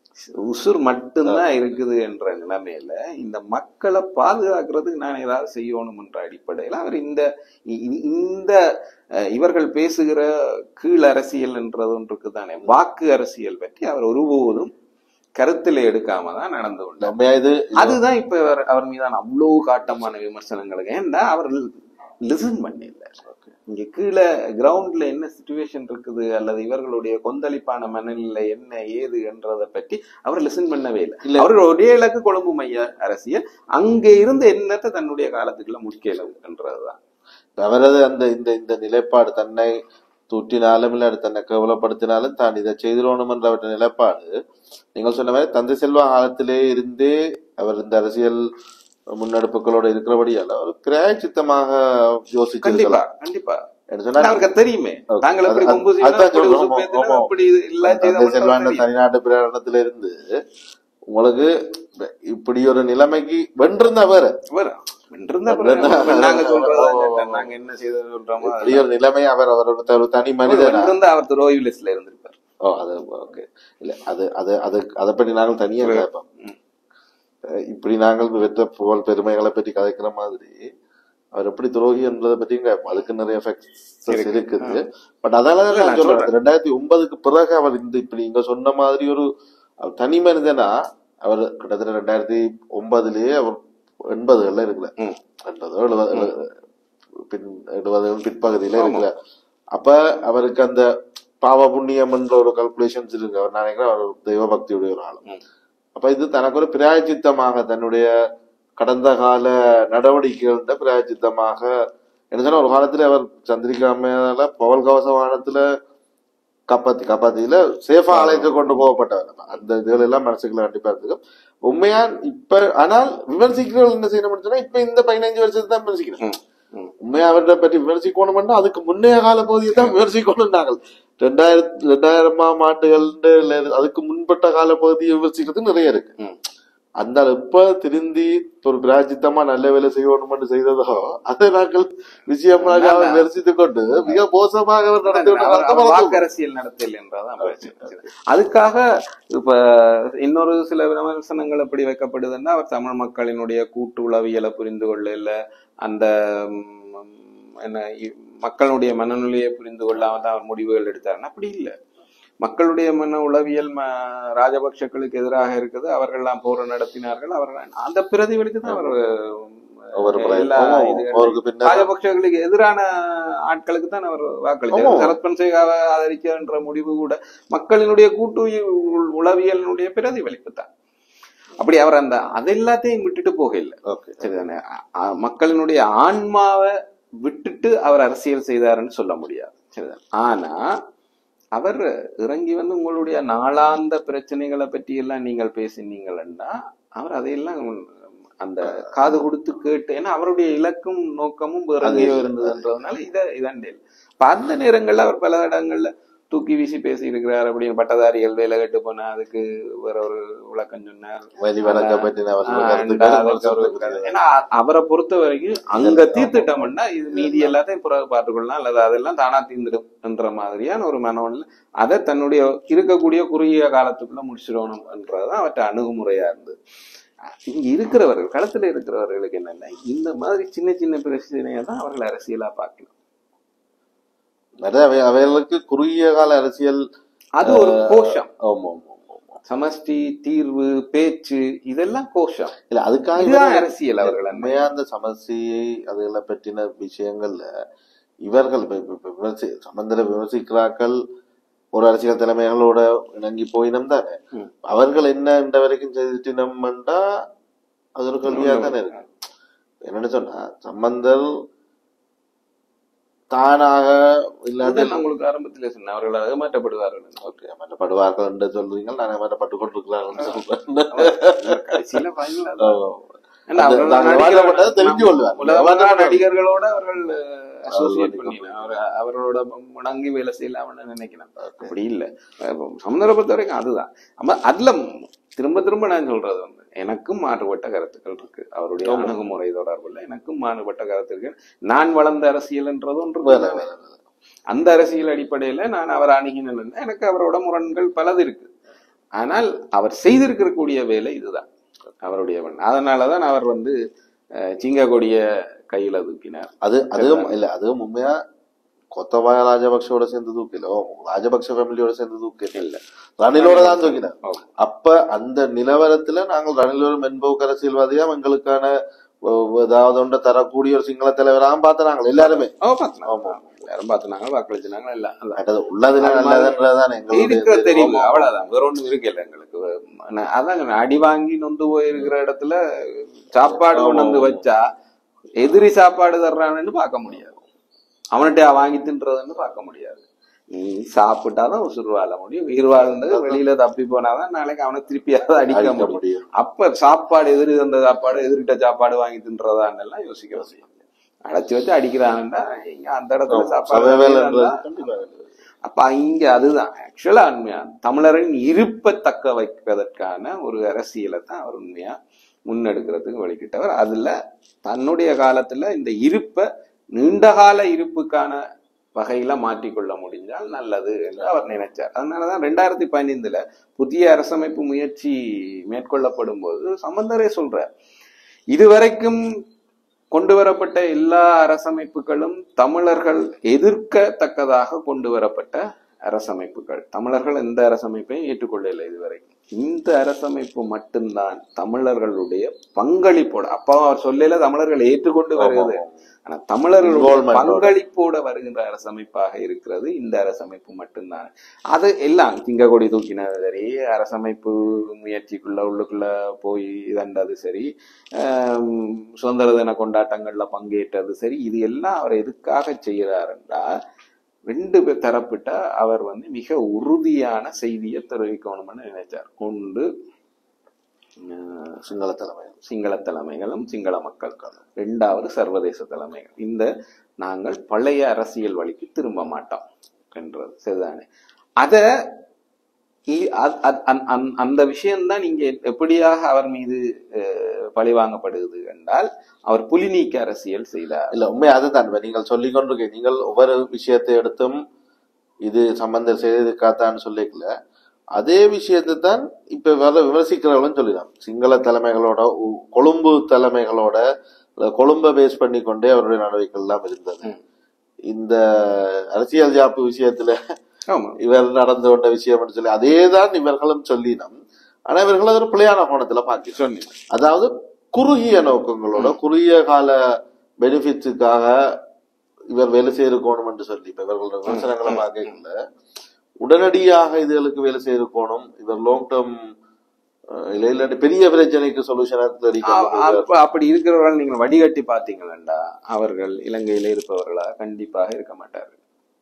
உசுர் மட்டும்தான் இருக்குது என்ற நிலைமையில இந்த மக்களை பாதுகாக்கிறதுக்கு நான் ஏதாவது செய்யணும் என்ற அடிப்படையில அவர் இந்த இ- இ- இந்த அஹ், இவர்கள் பேசுகிற கீழ் அரசியல் என்றது ஒன்று இருக்குதானே வாக்கு அரசியல் பற்றி அவர் ஒருபோதும் கருத்தில் எடுக்காம தான் நடந்து கொண்டார் உண்மையா இது அதுதான் இப்ப அவர் அவர் மீதான அவ்வளவு காட்டமான விமர்சனங்களுக்கு ஏன்டா அவர் லிசன் பண்ணல இங்க கீழே கிரவுண்ட்ல என்ன சுச்சுவேஷன் இருக்குது அல்லது இவர்களுடைய கொந்தளிப்பான மனநிலை என்ன ஏது என்றதை பற்றி அவர் லிசன் பண்ணவே இல்லை இல்ல. அவர் ஒரே இலக்கு கொழும்பு மைய அரசியல் அங்க இருந்து என்னத்தை தன்னுடைய காலத்துக்குள்ள முடிக்கல என்றதுதான் அவரது அந்த இந்த இந்த நிலைப்பாடு தன்னை தூற்றினாலும் இல்லை தன்னை கேவலப்படுத்தினாலும் தான் இதை செய்திடணும் என்ற அவருடைய நிலைப்பாடு நீங்கள் சொன்ன மாதிரி தந்தை செல்வா காலத்திலே இருந்தே அவர் இந்த அரசியல் முன்னெடுப்புகளோட இருக்கிறபடியால ஒரு கிராய சித்தமாக கண்டிப்பா யோசிச்சிருக்கலாம் கண்டிப்பா என்று ஆனா சொன்னா அவருக்கு தெரியுமே Okay. தாங்கள் எப்படி அது- கொம்பு அது- செய்யணும், அதான் எப்படி சொல்றோம். உசுப்பு ஏத்தணும், ஆமா. எப்படி இது எல்லாம் தந்தை செய்தோம்னு செல்வாண்ட தெரியும். தனிநாட்டு பிரகடனத்தில இருந்து உங்களுக்கு இப்படி ஒரு நிலைமைக்கு வென்றிருந்தா வேற வரும். வென்றிருந்தா பிறகு வென்றிருந்தா- நாங்க சொல்றதா கேட்டேன். நாங்க என்ன செய்தது சொல்றோமோ இப்படி ஒரு நிலைமை அவர் அவர் ஒரு த- ஒரு தனி மனிதனா வென்றிருந்தா அவர் துரோகி லிஸ்ட்ல இருந்திருப்பார் ஓ அது ஓகே இல்ல அது அது அது அதை பற்றி நாங்கள் தனியா கேட்போம் ம். அஹ் இப்படி நாங்கள் வெற்ற புகழ் பெருமைகளை பற்றி கதைக்கிற மாதிரி அவர் எப்படி துரோகி என்றதை பற்றி கேட்போம் அதுக்கு நிறைய எஃபெக்ட்ஸ் இருக்கு. இருக்குது பட் அதனால தான் நான் நான் சொல்றேன் ரெண்டாயிரத்தி ஒன்பதுக்கு பிறகு அவர் இந்த இப்படி நீங்க சொன்ன மாதிரி ஒரு அவர் தனி மனிதனா அவர் கிட்டத்தட்ட ரெண்டாயிரத்தி ஒன்பதுலயே அவர் எண்பதுகள்ல இருக்கிற ம். எண்பதோ எழுபது எழுபது பின் எழுபது பிற்பகுதியில இருக்கிற அப்ப அவருக்கு அந்த பாவ புண்ணியம் என்ற ஒரு கல்குலேஷன்ஸ் இருக்கு அவர் நான் நினைக்கிறேன் அவர் தெய்வ பக்தியுடைய ஒரு ஆள் ம். அப்ப இது தனக்கு ஒரு பிராயச்சித்தமாக தன்னுடைய கடந்த கால நடவடிக்கைகள் பிராயச்சித்தமாக என்ன சொன்னா ஒரு காலத்துல அவர் சந்திரிகா மேல பவல் கவச வாகனத்துல காப்பாத்தி காப்பாத்தியில சேஃபா அழைக்க கொண்டு போகப்பட்டவர் அந்த இதுகள் எல்லாம் மனசுக்குள்ள கண்டிப்பா இருக்கு உண்மையா இப்ப ஆனால் விமர்சிக்கிறவர்கள் என்ன செய்யணும் சொன்னா இப்ப இந்த பதினஞ்சு வருஷத்தை தான் விமர்சிக்கணும் ம். ம். உண்மையா அவரை பற்றி விமர்சிக்கணும்னா அதுக்கு முன்னைய கால பகுதியை தான் விமர்சிக்கணும் நாங்கள் ரெண்டாயிரத்தி ரெண்டாயிரமாம் ஆண்டுகள் அதுக்கு முன்பட்ட கால பகுதியை விமர்சிக்கிறது நிறைய இருக்கு ம். அந்த ஆள் இப்ப திருந்தி ஒரு பிராஜித்தமா நல்ல வேலை செய்யணும்னு செய்ததோ அதை நாங்கள் விஷயமாக அவர் விமர்சித்துக் கொண்டு மிக மோசமாக அவர் நடந்து கொண்டு அவர் அதை அவர் மறந்து வாக்கு அரசியல் நடத்தல் என்றதான் பிரச்சனை. அதுக்காக இப்ப இன்னொரு சில விமர்சனங்கள் எப்படி வைக்கப்படுதுன்னா அவர் தமிழ் மக்களினுடைய கூட்டு உளவியலை புரிந்து கொள்ளல அந்த ம், என்ன இ- மக்களுடைய மனநிலையை புரிந்து கொள்ளாம தான் அவர் முடிவுகள் எடுத்தாருன்னா அப்படி இல்லை மக்களுடைய மன உளவியல் ம- ராஜபக்ஷக்களுக்கு எதிராக இருக்குது அவர்கள்லாம் போர் நடத்தினார்கள் அவர்கள் அந்த பிரதிபலித்து தான் அவர் ஒவ்வொரு முறை எல்லா ஆமாம், இதுகளையும் அவருக்கு பின்னர் ராஜபக்சர்களுக்கு எதிரான ஆட்களுக்கு தான் அவர் வாக்களித்தார் ஆமா. சரத் பொன்சேகாவை ஆதரிக்கின்ற முடிவு கூட மக்களினுடைய கூட்டு உ- உளவியலினுடைய பிரதிபலிப்பு தான் அப்படி அவர் அந்த அது எல்லாத்தையும் விட்டுட்டு போக இல்லை ஓகே சரிதானே அ- அ- மக்களினுடைய ஆன்மாவை விட்டுட்டு அவர் அரசியல் செய்தாருன்னு சொல்ல முடியாது சரிதானே ஆனா அவர் இறங்கி வந்து உங்களுடைய நாளாந்த பிரச்சனைகளை பற்றி எல்லாம் நீங்கள் பேசினீங்கன்னா அவர் அதையெல்லாம் அந்த காது கொடுத்து கேட்டு ஏன்னா அவருடைய இலக்கும் நோக்கமும் வேற எங்கேயோ இருந்ததுன்றதுனால இத இதான் deal. அப்ப அந்த நேரங்கள்ல அவர் பல இடங்கள்ல தூக்கி வீசி பேசி இருக்கிறார் அப்படின்னு பட்டதாரிகள் வேலை கட்டு போனா அதுக்கு வேற ஒரு விளக்கம் சொன்னார் வரி வழக்க பற்றின அவர்கள் ஆஹ் கருத்துக்கள் அதுக்கு ஒரு- விமர்சனத்துக்குரியது. ஏன்னா அவரை பொறுத்த வரைக்கும் அங்க தீர்த்துட்டோம்னா இது மீதி எல்லாத்தையும் பிறகு பார்த்துக்கொள்ளலாம் அல்லது அதெல்லாம் தானா தீர்ந்துடும் என்ற மாதிரியான ஒரு மனோன்ல அதை தன்னுடைய இருக்கக்கூடிய குறுகிய காலத்துக்குள்ள முடிச்சிடணும் என்றதான் அவற்றை அணுகுமுறையா இருந்தது இங்க இருக்கிறவர்கள் களத்துல இருக்கிறவர்களுக்கு என்னன்னா இந்த மாதிரி சின்ன சின்ன பிரச்சனையை தான் அவர்கள் அரசியலா பார்க்கணும் நிறைய அவை- அவைகளுக்கு குறுகிய கால அரசியல் அது ஒரு கோஷம் ஆமா ஆமா ஆமா, ஆமா. சமஷ்டி தீர்வு பேச்சு இதெல்லாம் கோஷம் இல்ல அதுக்காக இதுதான் அரசியல் அவர்கள் அன்னை. உண்மையா அந்த சமஸ்டியை அதுகளை பற்றின விஷயங்கள்ல இவர்கள் இப்ப- இப்ப- இப்ப விமர்சி சம்பந்தரை விமர்சிக்கிறார்கள் ஒரு அரசியல் தலைமைகளோட இணங்கி போயினம் தானே ம். அவர்கள் என்ன இந்த வரைக்கும் செய்துட்டினம்டா அது ஒரு கேள்வியா தானே இருக்கு என்னன்னு சொன்னா சம்பந்தர் தானாக இல்லாத அதுதான் நான் உங்களுக்கு ஆரம்பத்திலே சொன்னேன் அவர்கள் ஏமாற்றப்படுவார்கள் ஓகே ஏமாற்றப்படுவார்கள் என்று சொல்றீங்க நான் ஏமாற்றப்பட்டு கொண்டிருக்கிறார்கள் சொல்றேன் கடைசியில final ஆ ஆமா. ஏன்னா அந்த- அவர்கள் நாங்கள் நடிகர்கள் ஏமாற்றப்பட்டதை தெரிஞ்சு கொள்வார். உலகமான ஏமாற்றப்பட்டது. நடிகர்களோட அவர்கள் அசோசியேட் அவர்கள் பண்ணி அவர் அவர்களோட முடங்கி வேலை செய்யலாம்னு நினைக்கிறேன் அப்படி இல்ல சமுதிர பொறுத்த வரைக்கும் அதுதான் ஆமா அதுல திரும்ப திரும்ப நான் சொல்றது வந்து எனக்கும் மாறுபட்ட கருத்துக்கள் இருக்கு அவருடைய அணுகுமுறை தொடர்புல எனக்கும் மாறுபட்ட கருத்து இருக்கு நான் வளர்ந்த அரசியல்ன்றது ஒன்று வேற, தானே. வேற, வேற. அந்த அரசியல் அடிப்படையில நான் அவர் அணுகினேன் எனக்கு அவரோட முரண்கள் பலது இருக்கு ஆனால் அவர் செய்திருக்கக்கூடிய வேலை இதுதான் அவருடைய வண்ணம். அதனாலதான் அவர் வந்து அஹ், சிங்க கொடிய கையில தூக்கினார் அது அதுவும் இல்ல அதுவும் உண்மையா கொத்தபாய ராஜபக்சோட சேர்ந்து தூக்கல ஓ, ராஜபக்ச ஃபேமிலியோட சேர்ந்து தூக்கல இல்ல ரணிலோட தான் தூக்கினார் ஓ. அப்ப அந்த நிலவரத்துல நாங்கள் ரணில் ஒரு மென்போக்கு அரசியல்வாதியா எங்களுக்கான ஒ- ஏதாவது ஒன்றை தரக்கூடிய ஒரு சிங்கள தலைவராக பார்த்தோம் நாங்கள் எல்லாருமே ஓ பார்த்துனாங்க எல்லாரும் பார்த்துனாங்க வாக்களிச்சுனாங்க எல்லாம் அதான். அது உள்ளதுல நல்லதுன்றதுதான் இருக்கிற எங்களுடைய தெரியுது அவ்வளவுதான் வேற ஒண்ணும் இருக்கல எங்களுக்கு நான் அதான் அடி வாங்கி நொந்து போயிருக்கிற இடத்துல சாப்பாடு கொண்டு வந்து வச்சா எதிரி சாப்பாடு தர்றான்னு பார்க்க முடியாது அவன்கிட்ட வாங்கி தின்றதுன்னு பார்க்க முடியாது நீ சாப்பிட்டாதான் உசுறு வாழ முடியும் உயிர் வாழ்ந்தது வெளியில தப்பி போனாதான் நாளைக்கு அவனை திருப்பி அதை அடிக்க அடிக்க முடியும் முடியும் அப்ப சாப்பாடு எதிரி தந்த சாப்பாடு எதிர்கிட்ட சாப்பாடு வாங்கி தின்றதான்னு எல்லாம் யோசிக்க முடியும் அடைச்சு வச்சு அடிக்கிறான்டா இங்க அந்த இடத்துல சாப்பாடு சபைவேலன்றது வாங்கி தந்தா கண்டிப்பா அப்ப இங்க அதுதான் ஆக்சுவலா உண்மையா தமிழரின் இருப்பை தக்க வைப்பதற்கான ஒரு அரசியலை தான் அவர் உண்மையா முன்னெடுக்கிறதுக்கு வழிகிட்டவர் அதுல தன்னுடைய காலத்துல இந்த இருப்பை நீண்டகால இருப்புக்கான வகையில மாற்றிக்கொள்ள முடிஞ்சால் நல்லது என்று அவர் நினைச்சார் அதனாலதான் ரெண்டாயிரத்தி பதினைந்துல புதிய அரசமைப்பு முயற்சி மேற்கொள்ளப்படும் போது சம்பந்தரே சொல்றார் இதுவரைக்கும் கொண்டு வரப்பட்ட எல்லா அரசமைப்புகளும் தமிழர்கள் எதிர்க்கத்தக்கதாக கொண்டு வரப்பட்ட அரசமைப்புகள் தமிழர்கள் எந்த அரசமைப்பையும் ஏற்றுக்கொள்ளவில்லை இதுவரைக்கும் இந்த அரசமைப்பு மட்டும்தான் தமிழர்களுடைய பங்களிப்போட அப்பா அவர் சொல்லல தமிழர்கள் ஏற்றுக்கொண்டு வருகிறது ஆனா தமிழர்களுடைய Involvement-ஓட. பங்களிப்போட வருகின்ற அரசமைப்பாக இருக்கிறது இந்த அரசமைப்பு மட்டும்தான் அது எல்லாம் திங்கக்கொடி தூக்கினது சரி அரசமைப்பு முயற்சிக்குள்ள உள்ளுக்குள்ள போய் இதண்டது சரி ஆம், சுதந்திர தின கொண்டாட்டங்கள்ல பங்கேற்றது சரி இது எல்லாம் அவர் எதுக்காக செய்யறாருன்றா ரெண்டு பேர் தரப்பிட்ட அவர் வந்து மிக உறுதியான செய்தியை தெரிவிக்கணும்னு நினைச்சார் ஒன்று ஆஹ், சிங்கள தலைமை சிங்கள தலைமைகளும் சிங்கள மக்களுக்கும் ரெண்டாவது சர்வதேச தலைமைகள் இந்த நாங்கள் பழைய அரசியல் வழிக்கு திரும்ப மாட்டோம் என்றது சரிதானே அத இ- அ- அ- அந்- அந்- அந்த விஷயம்தான் இங்கே எப்படியாக அவர் மீது அஹ், பழிவாங்கப்படுகிறது என்றால் அவர் புலி நீக்க அரசியல் செய்தார் இல்ல உண்மை அதுதான் இப்ப நீங்கள் சொல்லிக் கொண்டிருக்க நீங்கள் ஒவ்வொரு விஷயத்தை எடுத்தும் இது சம்பந்தர் செய்ததுக்காத்தான்னு சொல்லிக்கல அதே விஷயத்தை தான் இப்ப வர விமர்சிக்கிறவங்களும் சொல்லிடலாம் சிங்கள தலைமைகளோட உ- கொழும்பு தலைமைகளோட இல்ல கொழும்பை பேஸ் பண்ணி கொண்டே அவருடைய நடவடிக்கைகள் எல்லாம் இருந்தது ம். இந்த அரசியல் ஜாப்பு விஷயத்துல ஆமா இவர் நடந்து கொண்ட விஷயம் சொல்லி அதே தான் இவர்களும் சொல்லினோம் ஆனா இவர்கள் அது ஒரு பிள்ளையான கோணத்துல பார்க்க சொன்னேன் அதாவது குறுகிய நோக்கங்களோட குறுகிய கால பெனிஃபிட்ஸுக்காக இவர் வேலை செய்திருக்கணும் என்று சொல்லி இப்ப இவர்களோட விமர்சனங்களை பார்க்கல உடனடியாக இதுகளுக்கு வேலை செய்திருக்கணும் இவர் லாங் டேர்ம் இல்ல இல்லாட்டி பெரிய பிரச்சனைக்கு சொல்யூஷனா அ- அப்ப அப்படி இருக்கிறவர்கள் நீங்கள் வடிகட்டி பார்த்தீங்களா அவர்கள் இலங்கையில இருப்பவர்களா கண்டிப்பாக இருக்க மாட்டார்கள்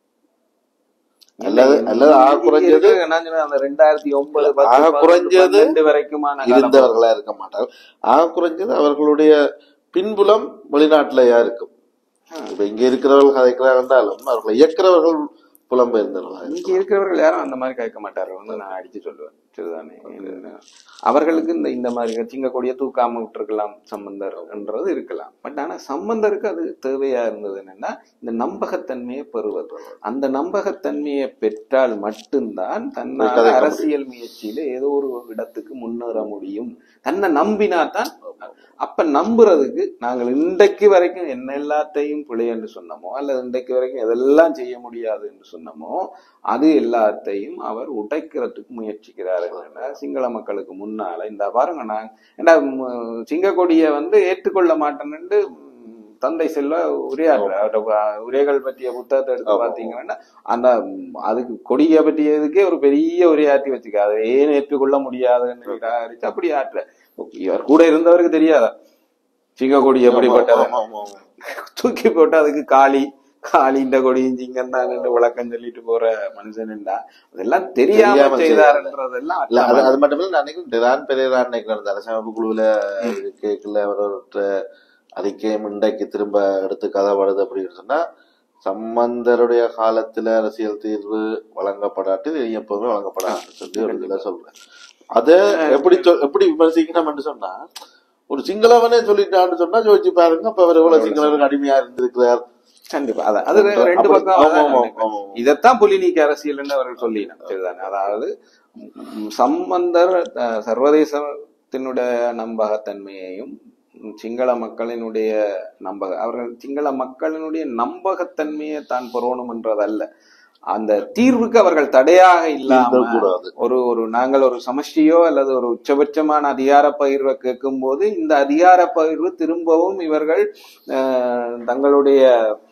அல்லது அல்லது ஆக குறைஞ்சது இருக்கு, நான் சொன்னேன், அந்த ரெண்டாயிரத்தி ஒன்பது ஆக குறைஞ்சது வரைக்குமான காலம். இருந்தவர்களா இருக்க மாட்டார் ஆக குறைஞ்சது அவர்களுடைய பின்புலம் வெளிநாட்டிலயா இருக்கும் இப்ப இங்க இருக்கிறவர்கள் கதைக்கிறா இருந்தாலும் அவர்களை இயக்கிறவர்கள் புலம்பெயர்ந்தவர்களா இங்க இருக்கும் இருக்கிறவர்கள் யாரும் அந்த மாதிரி கேட்க மாட்டார்கள் நான் அடிச்சு சொல்லுவேன் சரிதானே இது- அவர்களுக்கு இந்த இந்த மாதிரி சிங்கக்கூடிய தூக்காம விட்டுருக்கலாம் சம்பந்தர் என்றது இருக்கலாம் பட் ஆனா சம்பந்தருக்கு அது தேவையா இருந்தது என்னன்னா இந்த நம்பகத்தன்மையை பெறுவது அந்த நம்பகத்தன்மையை பெற்றால் மட்டும்தான் தன்னால் கதைக்க அரசியல் முயற்சியில ஏதோ ஒரு இடத்துக்கு முன்னேற முடியும் தன்னை நம்பினா தான் அப்ப நம்புறதுக்கு நாங்கள் இன்றைக்கு வரைக்கும் என்ன எல்லாத்தையும் பிழை என்று சொன்னோமோ அல்லது இன்றைக்கு வரைக்கும் எதெல்லாம் செய்ய முடியாது என்று சொன்னோமோ அது எல்லாத்தையும் அவர் உடைக்கிறதுக்கு முயற்சிக்கிறார்கள் என சிங்கள மக்களுக்கு முன்னால இந்த பாருங்க நான் ஏண்டா ம், சிங்கக்கொடியை வந்து ஏற்றுக்கொள்ள மாட்டேன்னு ம், தந்தை செல்வ உரையாடுற அவரோட உரைகள் பற்றிய புத்தகத்தை எடுத்து ஆமா. பாத்தீங்கன்னா அந்த ம், அதுக்கு கொடியை பற்றியதுக்கே ஒரு பெரிய உரையாற்றி வச்சுக்க அதை ஏன் ஏற்றுக்கொள்ள முடியாதுன்னு நிராகரிச்சு அப்படி ஆற்ற இவர் கூட இருந்தவருக்கு தெரியாதா சிங்கக்கொடி எப்படிப்பட்டது ஆமா, ஆமா, ஆமா. தூக்கி போட்டு அதுக்கு காளி காளின்ற கொடியும் சிங்கம் தான் விளக்கம் சொல்லிட்டு போற மனுஷன்டா அதெல்லாம் தெரியாம தெரியாம செய்தாருன்றதெல்லாம் இல்ல அது அர்த்தமா அது மட்டும் இல்ல நான் நினைக்கிறேன் டிரான் பெரேரா நினைக்கிறேன் அந்த அரசமைப்பு குழுவுல கேட்கல அவரோட அறிக்கையும் இன்றைக்கு திரும்ப எடுத்து கதை வருது அப்படின்னு சொன்னா சம்பந்தருடைய காலத்துல அரசியல் தீர்வு வழங்கப்படாட்டு இது எப்பவுமே வழங்கப்படாதுன்னு சொல்லி ஒரு இதுல சொல்றேன் அத எப்படி சொல்- எப்படி விமர்சிக்கணும்னு சொன்னா ஒரு சிங்களவனே சொல்லிட்டான்னு சொன்னா யோசிச்சு பாருங்க அப்ப அவர் எவ்வளவு சிங்களவருக்கு அடிமையா இருந்திருக்கிறார் கண்டிப்பா அதான் அது ரெ- ரெண்டு அப்படி- பக்கம் ஆமா, அதான் ஆமா, நினைப்பேன். ஆமா. இதைத்தான் புலி நீக்க அரசியல் அவர்கள் சொல்லினார் சரிதானே அதாவது ம், சம்பந்தர் அஹ், சர்வதேசத்தினுடைய நம்பகத்தன்மையையும் ம், சிங்கள மக்களினுடைய நம்பக அவர்கள் சிங்கள மக்களினுடைய நம்பகத்தன்மையை தான் பெறணும் என்றதல்ல அந்த தீர்வுக்கு அவர்கள் தடையாக இல்லாம கூடாது ஒரு ஒரு நாங்கள் ஒரு சமஷ்டியோ அல்லது ஒரு உச்சபட்சமான அதிகார பகிர்வை கேட்கும் போது இந்த அதிகார பகிர்வு திரும்பவும் இவர்கள் அஹ், தங்களுடைய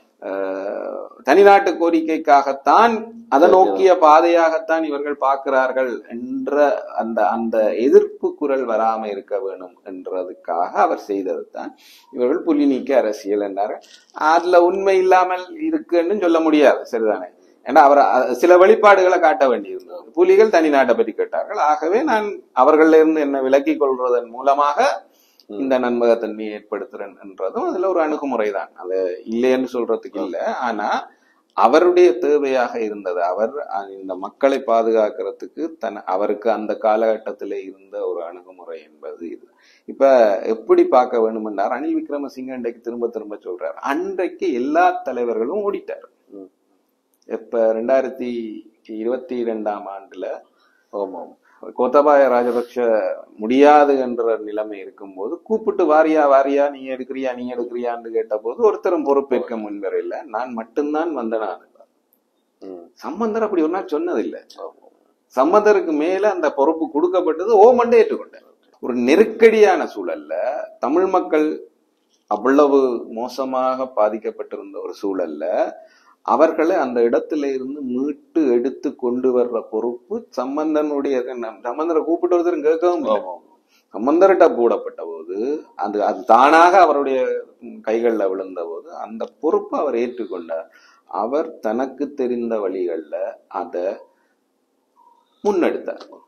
அஹ், தனிநாட்டு கோரிக்கைக்காகத்தான் அதை நோக்கிய பாதையாகத்தான் இவர்கள் பார்க்கிறார்கள் என்ற அந்த அந்த எதிர்ப்பு குரல் வராம இருக்க வேணும் என்றதுக்காக அவர் செய்தது தான் இவர்கள் புலி நீக்க அரசியல் என்றார் அதுல உண்மை இல்லாமல் இருக்குன்னு சொல்ல முடியாது சரிதானே ஏன்னா அவர் அ- சில வெளிப்பாடுகளை காட்ட வேண்டியிருந்தது புலிகள் தனி நாட்டை பற்றி கேட்டார்கள் ஆகவே நான் அவர்கள இருந்து என்ன விலக்கிக் கொள்வதன் மூலமாக இந்த நன்மகத்தன்மையை ஏற்படுத்துறேன் என்றதும் அதுல ஒரு அணுகுமுறை தான் அது இல்லைன்னு சொல்றதுக்கு இல்ல ஆனா அவருடைய தேவையாக இருந்தது அவர் அ- இந்த மக்களை பாதுகாக்கிறதுக்கு தன் அவருக்கு அந்த காலகட்டத்தில் இருந்த ஒரு அணுகுமுறை என்பது இது இப்ப எப்படி பார்க்க வேணுமென்றார் ரணில் விக்ரமசிங்க இன்றைக்கு திரும்ப திரும்ப சொல்றார் அன்றைக்கு எல்லா தலைவர்களும் ஓடிட்டார் ம். இப்ப ரெண்டாயிரத்தி இருபத்தி இரண்டாம் ஆண்டுல ஆமா கோத்தபாய ராஜபக்ஷ முடியாது என்ற நிலைமை இருக்கும்போது கூப்பிட்டு வாரியா வாரியா நீ எடுக்கிறியா நீ எடுக்கிறியான்னு கேட்டபோது ஒருத்தரும் பொறுப்பேற்க முன்வரையில நான் மட்டும்தான் வந்தனான் ம். சம்பந்தர் அப்படி ஒரு நாள் சொன்னதில்லை சம்பந்தருக்கு மேல அந்த பொறுப்பு கொடுக்கப்பட்டது ஓமண்டே ஏற்றுக்கொண்டார் ஒரு நெருக்கடியான சூழல்ல தமிழ் மக்கள் அவ்வளவு மோசமாக பாதிக்கப்பட்டிருந்த ஒரு சூழல்ல அவர்களை அந்த இடத்துல இருந்து மீட்டு எடுத்து கொண்டு வர்ற பொறுப்பு சம்பந்தனுடைய சம்பந்தரை கூப்பிட்டு ஒருத்தரும் கேட்கவும் இல்லை. ஆமா சம்பந்தர்கிட்ட போடப்பட்ட போது அது அது தானாக அவருடைய கைகள்ல விழுந்த போது அந்த பொறுப்பை அவர் ஏற்றுக்கொண்டார் அவர் தனக்கு தெரிந்த வழிகள்ல அத முன்னெடுத்தார்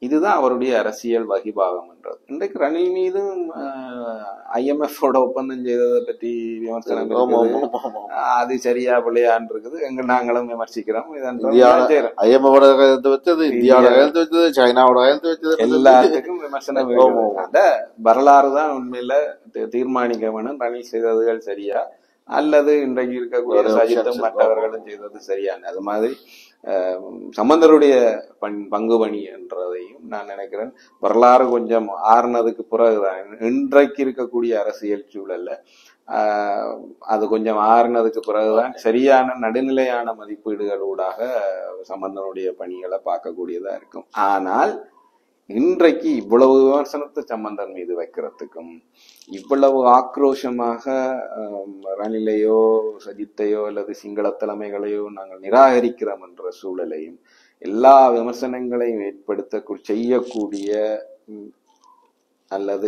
இதுதான் அவருடைய அரசியல் வகிபாகம் என்றது இன்றைக்கு ரணில் மீதும் ஐஎம்எஃப் ஓட ஒப்பந்தம் செய்ததை பற்றி விமர்சனம் ஆமா, இருக்குது. ஆமா, ஆமா, ஆமா. அது சரியா பிள்ளையான் இருக்குது எங்க நாங்களும் விமர்சிக்கிறோம் இதென்றால் இந்தியாவோட செய்றோம். ஐஎம்ஓட கையெழுத்து வச்சது இந்தியாவோட கையெழுத்து வச்சது சைனாவோட கையெழுத்து வச்சது எல்லாத்துக்கும் விமர்சனம் ஆமா, இருக்குது. ஆமா. அந்த வரலாறு தான் உண்மையில தீ- தீர்மானிக்க வேணும் ரணில் செய்ததுகள் சரியா அல்லது இன்றைக்கு இருக்கக்கூடிய ஒரு சஜித்தும் options மற்றவர்களும் செய்தது சரியான அது மாதிரி அஹ், சம்பந்தருடைய பண் பங்கு பணி என்றதையும் நான் நினைக்கிறேன் வரலாறு கொஞ்சம் ஆறுனதுக்கு பிறகுதான் இன்றைக்கு இருக்கக்கூடிய அரசியல் சூழல்ல ஆஹ், அது கொஞ்சம் ஆறுனதுக்கு பிறகுதான் சரியான நடுநிலையான மதிப்பீடுகளூடாக சம்பந்தனுடைய பணிகளை பார்க்கக்கூடியதா இருக்கும் ஆனால் இன்றைக்கு இவ்வளவு விமர்சனத்தை சம்பந்தன் மீது வைக்கிறதுக்கும் இவ்வளவு ஆக்ரோஷமாக ஆம், ரணிலையோ சஜித்தையோ அல்லது சிங்கள தலைமைகளையோ நாங்கள் நிராகரிக்கிறோம் என்ற சூழலையும் எல்லா விமர்சனங்களையும் ஏற்படுத்த செய்யக்கூடிய ம், அல்லது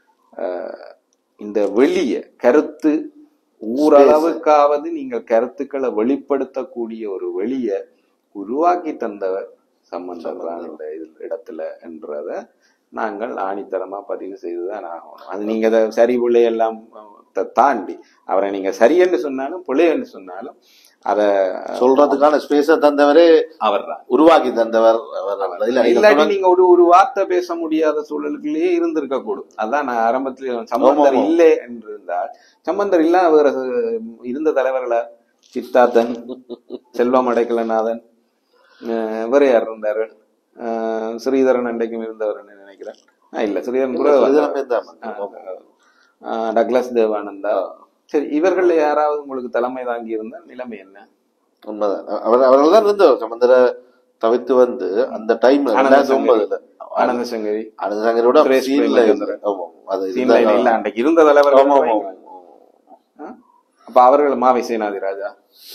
அஹ், இந்த வெளிய கருத்து ஊரளவுக்காவது நீங்கள் கருத்துக்களை வெளிப்படுத்தக்கூடிய ஒரு வெளிய உருவாக்கி தந்தவர் சம்பந்தம் தான் இந்த இதில் இடத்துல என்றத நாங்கள் ஆணித்தரமா பதிவு செய்துதான் ஆகணும் அது நீங்க அதை சரி பிள்ளை எல்லாம் த- தாண்டி அவரை நீங்க சரியென்று சொன்னாலும் பிள்ளைன்னு சொன்னாலும் அத சொல்றதுக்கான ஸ்பேஸ தந்தவரே அவர் தான் உருவாக்கி தந்தவர் அவர் அவர். இல்ல, இல்ல, இல்லாட்டி தொடர்ந்து- நீங்க ஒரு ஒரு வார்த்தை பேச முடியாத சூழலுக்குள்ளேயே இருந்திருக்க கூடும் அதான் நான் ஆரம்பத்துல சம்பந்தர் ஆமா, ஆமா. இல்லை என்று இருந்தால் சம்பந்தர் இல்ல வேற அஹ், இருந்த தலைவர்களை சித்தார்த்தன் செல்வம் அடைக்கலநாதன் அஹ், வேற யார் இருந்தாரு அஹ், ஸ்ரீதரன் அன்றைக்கும் இருந்தவர் நினைக்கிறேன் ஆஹ், இல்ல ஸ்ரீதரன் கூட இதுல பேர்தான். ஆஹ், டக்ளஸ் தேவானந்தா சரி இவர்கள்ல யாராவது உங்களுக்கு தலைமை தாங்கி இருந்தா நிலைமை என்ன உண்மைதான் அவர் அவர்கள் தான் இருந்தவர் சமந்தர தவிர்த்து வந்து அந்த டைம்ல ஆனந்த ரெண்டாயிரத்தி ஒன்பதுல ஆனந்த சங்கரி ஆனந்த சங்கரோட சுரேஷ் சீன்ல பிரேமச்சந்திரன். ஆமா, அது சீன்ல இல்ல, இல்ல அன்றைக்கு இருந்த தலைவர் ஆமா, ஆமா, ஆமா. அப்ப அவர்கள் மாவை சேனாதி ராஜா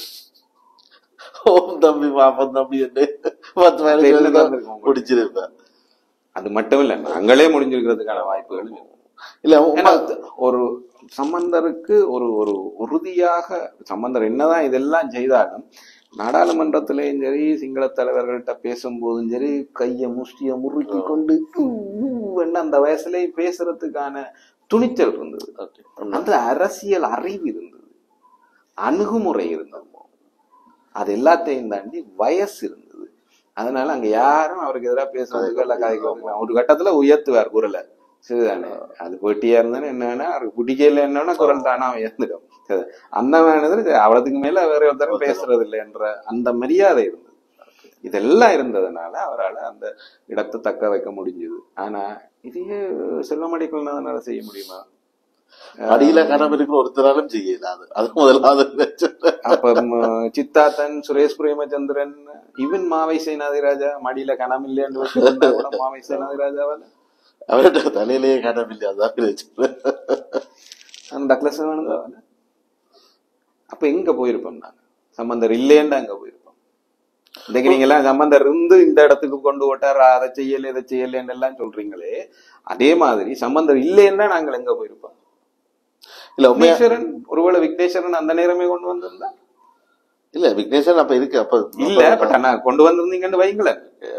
ஓம் தம்பி பாப்பம் தம்பி என்று பத்து பதினஞ்சு என்ன வருஷம் நடந்திருக்கும் உங்களுக்கு? முடிச்சிருப்பேன் அது மட்டும் இல்ல நாங்களே முடிஞ்சிருக்கிறதுக்கான வாய்ப்புகள் இருக்கு. இல்ல ஏன்னா உண்மை- ஒரு சம்பந்தருக்கு ஒரு ஒரு உறுதியாக சம்பந்தர் என்னதான் இதெல்லாம் செய்தாலும் நாடாளுமன்றத்திலேயும் சரி சிங்கள தலைவர்கள்ட்ட பேசும்போதும் சரி கைய முஷ்டிய முறுக்கி கொண்டு ஊ, ஊன்னு அந்த வயசுலயே பேசுறதுக்கான துணிச்சல் இருந்தது Okay. உண்மை. அந்த அரசியல் அறிவு இருந்தது அணுகுமுறை இருந்தது அது எல்லாத்தையும் தாண்டி வயசு இருந்தது அதனால அங்க யாரும் அவருக்கு எதிராக பேசுறதுக்கு இல்ல கதைக்கிறதுக்கு ஒரு கட்டத்துல உயர்த்துவார் குரலை சரிதானே அது போட்டியா இருந்தானே என்னன்னா அவருக்கு பிடிக்கல என்னன்னா குரல் தானா உயர்ந்துடும் சரி. அந்த மாதிரி அவ்வளவுக்கு மேல வேற ஒருத்தரும் பேசுறது இல்லை என்ற அந்த மரியாதை இருந்தது இதெல்லாம் இருந்ததுனால அவரால் அந்த இடத்தை தக்க வைக்க முடிஞ்சது ஆனா இதையே செல்வமடி கொள்ளனால செய்ய முடியுமா அடியில கனம் இருக்கிற ஒருத்தராலும் செய்யல அது அது முதலாவது பிரச்சனை. அப்ப ம், சித்தார்த்தன் சுரேஷ் பிரேமச்சந்திரன் இவன் மாவை சேனாதிராஜா மடியில கணம் இல்லைன்னு வச்சிருந்தா கூட மாவை சேனாதிராஜாவால அவர்கிட்ட தலையிலேயே கனம் இல்லை அதான் பிரச்சனை. அந்த டக்ளஸ் வேணுந்தாவால அப்ப எங்க போயிருப்போம் நாங்க சம்பந்தர் இல்லேன்னு அங்க போயிருப்போம் இன்னைக்கு நீங்க எல்லாம் சம்பந்தர் இருந்து இந்த இடத்துக்கு கொண்டு விட்டார் அதை செய்யல இதை செய்யலன்னு எல்லாம் சொல்றீங்களே அதே மாதிரி சம்பந்தர் இல்லைன்னா நாங்கள் எங்க போயிருப்போம் இல்ல உண்மையா விக்னேஸ்வரன் ஒருவேளை விக்னேஸ்வரன் அந்த நேரமே கொண்டு வந்திருந்தா இல்ல விக்னேஷன் அப்ப இருக்கு அப்ப இல்ல பட் ஆனா கொண்டு வந்திருந்தீங்கன்னு வைங்களேன்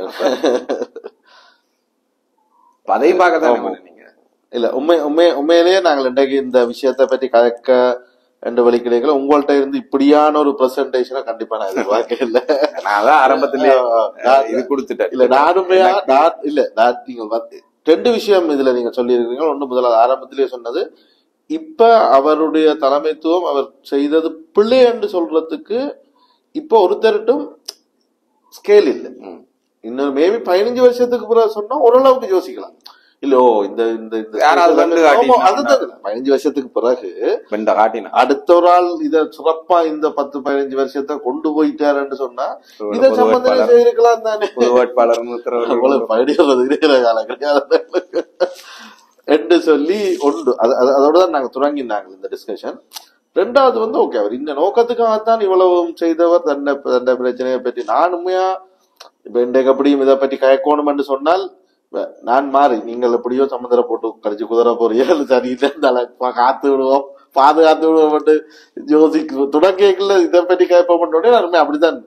அப்ப அதையும் பார்க்கத்தானே ஆமா. நீங்க இல்ல உண்மை உண்மை உண்மையிலேயே நாங்கள் இன்றைக்கு இந்த விஷயத்தை பத்தி கலக்க என்று வெளிக்கிடைகளை உங்கள்ட்ட இருந்து இப்படியான ஒரு பிரசன்டேஷனை கண்டிப்பா நான் எதிர்பார்க்க இல்ல நான் அதான் ஆரம்பத்திலேயே நான் இது கொடுத்துட்டேன் இல்ல நான் உண்மையா நான் இல்ல நான் நீங்க வந்து- ரெண்டு விஷயம் இதுல நீங்க சொல்லி இருக்கீங்க ஒண்ணு முதல்ல ஆரம்பத்திலேயே சொன்னது இப்ப அவருடைய தலைமைத்துவம் அவர் செய்தது பிள்ளை என்று சொல்றதுக்கு இப்ப ஒருத்தருட்டும் ஸ்கேல் இல்லை ம். இன்னும் மேபி பதினஞ்சு வருஷத்துக்கு பிறகு சொன்னா ஓரளவுக்கு யோசிக்கலாம் இல்ல ஓ இந்த இந்த இந்த யாராவது கண்டு ஆமா, காட்டினா அதுதான் இது. பதினஞ்சு வருஷத்துக்கு பிறகு வெண்ட காட்டினா அடுத்த ஒரு ஆள் இத சிறப்பா இந்த பத்து பதினஞ்சு வருஷத்தை கொண்டு போயிட்டாருன்னு சொன்னா ஒரு இத பொது சம்பந்தம் வேட்பாளர். செய்திருக்கலாம் தானே பொது வேட்பாளர் உத்தரவு அவ்வளவு படிக்கிறது இருக்கிற காலம் கிடையாது என்று சொல்லி ஒன்று அது அது- அதோட தான் நாங்க தொடங்கினாங்க இந்த டிஸ்கஷன் ரெண்டாவது வந்து ஓகே அவர் இந்த நோக்கத்துக்காகத்தான் இவ்வளவு செய்தவர் தன்னை தன்னை பிரச்சனையை பற்றி நான் உண்மையா இப்ப இன்றைக்கு எப்படியும் இதை பற்றி கயக்கணும் என்று சொன்னால் இப்ப நான் மாறி நீங்கள் எப்படியோ சமுதிர போட்டு கழிச்சு குதிரை போறீங்க சரியில்லை காத்து விடுவோம் பாதுகாத்து விடுவோம் யோசிக்கு தொடக்கல இதை பற்றி கயப்ப உடனே நான் உண்மையா அப்படித்தான்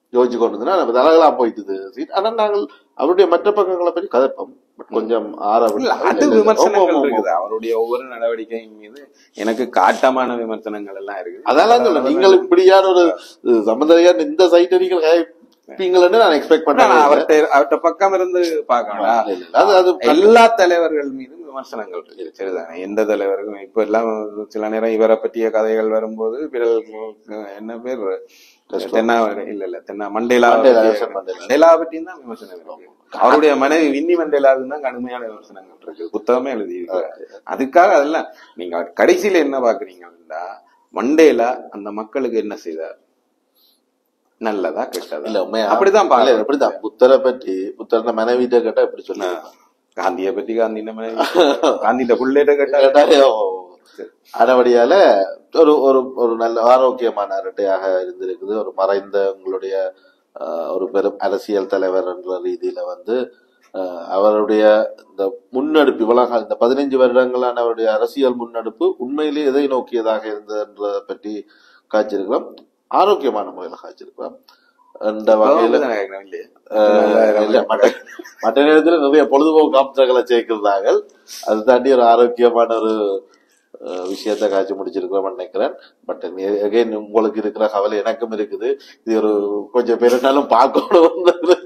யோசிச்சு கொண்டு இருந்தா நம்ம தலைகளா போயிட்டுது சீட் ஆனா நாங்கள் அவருடைய மற்ற பக்கங்களை பற்றி கதைப்போம் But கொஞ்சம் ஆற விட்டு- இல்ல, அது இல்ல, இல்ல. விமர்சனங்கள் ஆமா, ஆமா, இருக்குது அவருடைய ஒவ்வொரு நடவடிக்கையின் மீது எனக்கு காட்டமான விமர்சனங்கள் எல்லாம் இருக்குது அதெல்லாம் சொல்ல நீங்கள் இப்படியான ஒரு சம்பந்தரையான இந்த சைட்டை நீங்கள் கேட்பீங்கன்னு நான் எக்ஸ்பெக்ட் ஆனா பண்ணேன் அவர்ட்ட அவர்ட்ட பக்கம் இருந்து பார்க்கணும் அது அது எல்லா தலைவர்கள் மீதும் விமர்சனங்கள் இருக்கு சரிதானே எந்த தலைவருக்கும் இப்ப எல்லாம் சில நேரம் இவரை பற்றிய கதைகள் வரும்போது பிறகு என்ன பேர் தென்னா இல்ல இல்ல தென்னா மண்டேலா மண்டேலா, பற்றிய- நெல்சன் மண்டேலா. மண்டேலா பற்றியும் தான் விமர்சனம் இருக்கு அவருடைய மனைவி வின்னி மண்டேலாவுக்கு தான் கடுமையான விமர்சனங்கள் இருக்கு புத்தகமே எழுதி அதுக்காக அதெல்லாம் நீங்க கடைசியில என்ன பாக்குறீங்கன்னா மண்டேலா அந்த மக்களுக்கு என்ன செய்தார் நல்லதா கெட்டதா இல்ல உண்மையா அப்படிதான் இல்ல, பாருங்க இப்படிதான் புத்தரை பற்றி புத்தர மனைவிட்ட கேட்டா இப்படி சொல்லி காந்திய பத்தி காந்தி மனைவி காந்தியில புள்ளேட்ட கேட்டா கேட்டாலே அடவடியால ஒரு ஒரு ஒரு நல்ல ஆரோக்கியமான அரட்டையாக இருந்திருக்குது ஒரு மறைந்த உங்களுடைய ஆஹ், ஒரு பெரும் அரசியல் தலைவர் என்ற ரீதியில வந்து ஆஹ், அவருடைய இந்த முன்னெடுப்பு இவ்வளவு காலம், இந்த பதினைஞ்சு வருடங்களான அவருடைய அரசியல் முன்னெடுப்பு உண்மையிலே எதை நோக்கியதாக இருந்ததுன்றதை பற்றி காய்ச்சிருக்கிறோம் ஆரோக்கியமான முறையில் காய்ச்சிருக்கிறோம் அந்த வகையில இல்லையே ஆஹ் இல்ல, மற்ற மற்ற நேரத்துல நிறைய பொழுதுபோக்கு அம்சங்களை சேர்க்கிறாங்க அது தாண்டி ஒரு ஆரோக்கியமான ஒரு ஆஹ், விஷயத்தை காட்சி முடிச்சிருக்கிறோம் நினைக்கிறேன் பட் அகைன் உங்களுக்கு இருக்கிற கவலை எனக்கும் இருக்குது இது ஒரு கொஞ்சம் பேருனாலும் பார்க்கணும்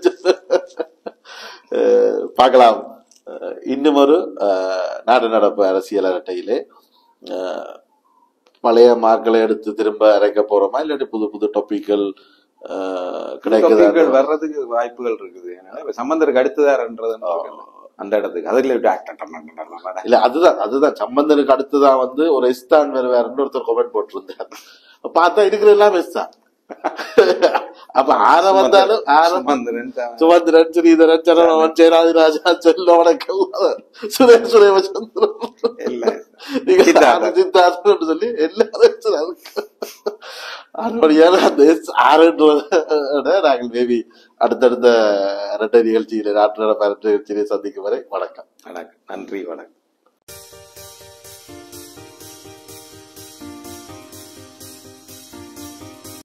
ஆஹ், பார்க்கலாம் ஆஹ், இன்னும் ஒரு ஆஹ், நாடு நடப்பு அரசியல் அரட்டையிலே ஆஹ், பழைய மார்க்களை எடுத்து திரும்ப அரைக்க போறோமா இல்லாட்டி புது புது டாபிக்கள் கிடைக்குதா டாபிக்கள் வர்றதுக்கு வாய்ப்புகள் இருக்குது அதனால இப்ப சம்பந்தருக்கு அடுத்ததார்ன்றது அந்த இடத்துக்கு அதுல விட்டு act பண்ண இல்ல அதுதான் அதுதான் சம்பந்தனுக்கு அடுத்துதான் வந்து ஒரு எஸ் தான் வருவாருன்னு ஒருத்தர் கமெண்ட் போட்டிருந்தார் பார்த்தா இருக்கிற எல்லாம் எஸ் தான் அப்ப ஆற வந்தாலும் ஆற சம்பந்தரன் தான். சுமந்திரன் ஸ்ரீதரன் சரணவன் ஜெயராஜராஜா செல்ல வணக்கம் சுரேஷ் சுரேவச்சந்திரன் இல்ல நீங்க சித்தார்த்தன். ஆறு சித்தார்த்தன் சொல்லி எல்லாரும் ஆறுபடியான அந்த எஸ் ஆறுன்றத நாங்கள் மேபி அடுத்தடுத்த இரட்டை நிகழ்ச்சியில நாட்டு நடப்பு அரட்டை நிகழ்ச்சியிலே சந்திக்கும் வரை வணக்கம் வணக்கம் நன்றி வணக்கம்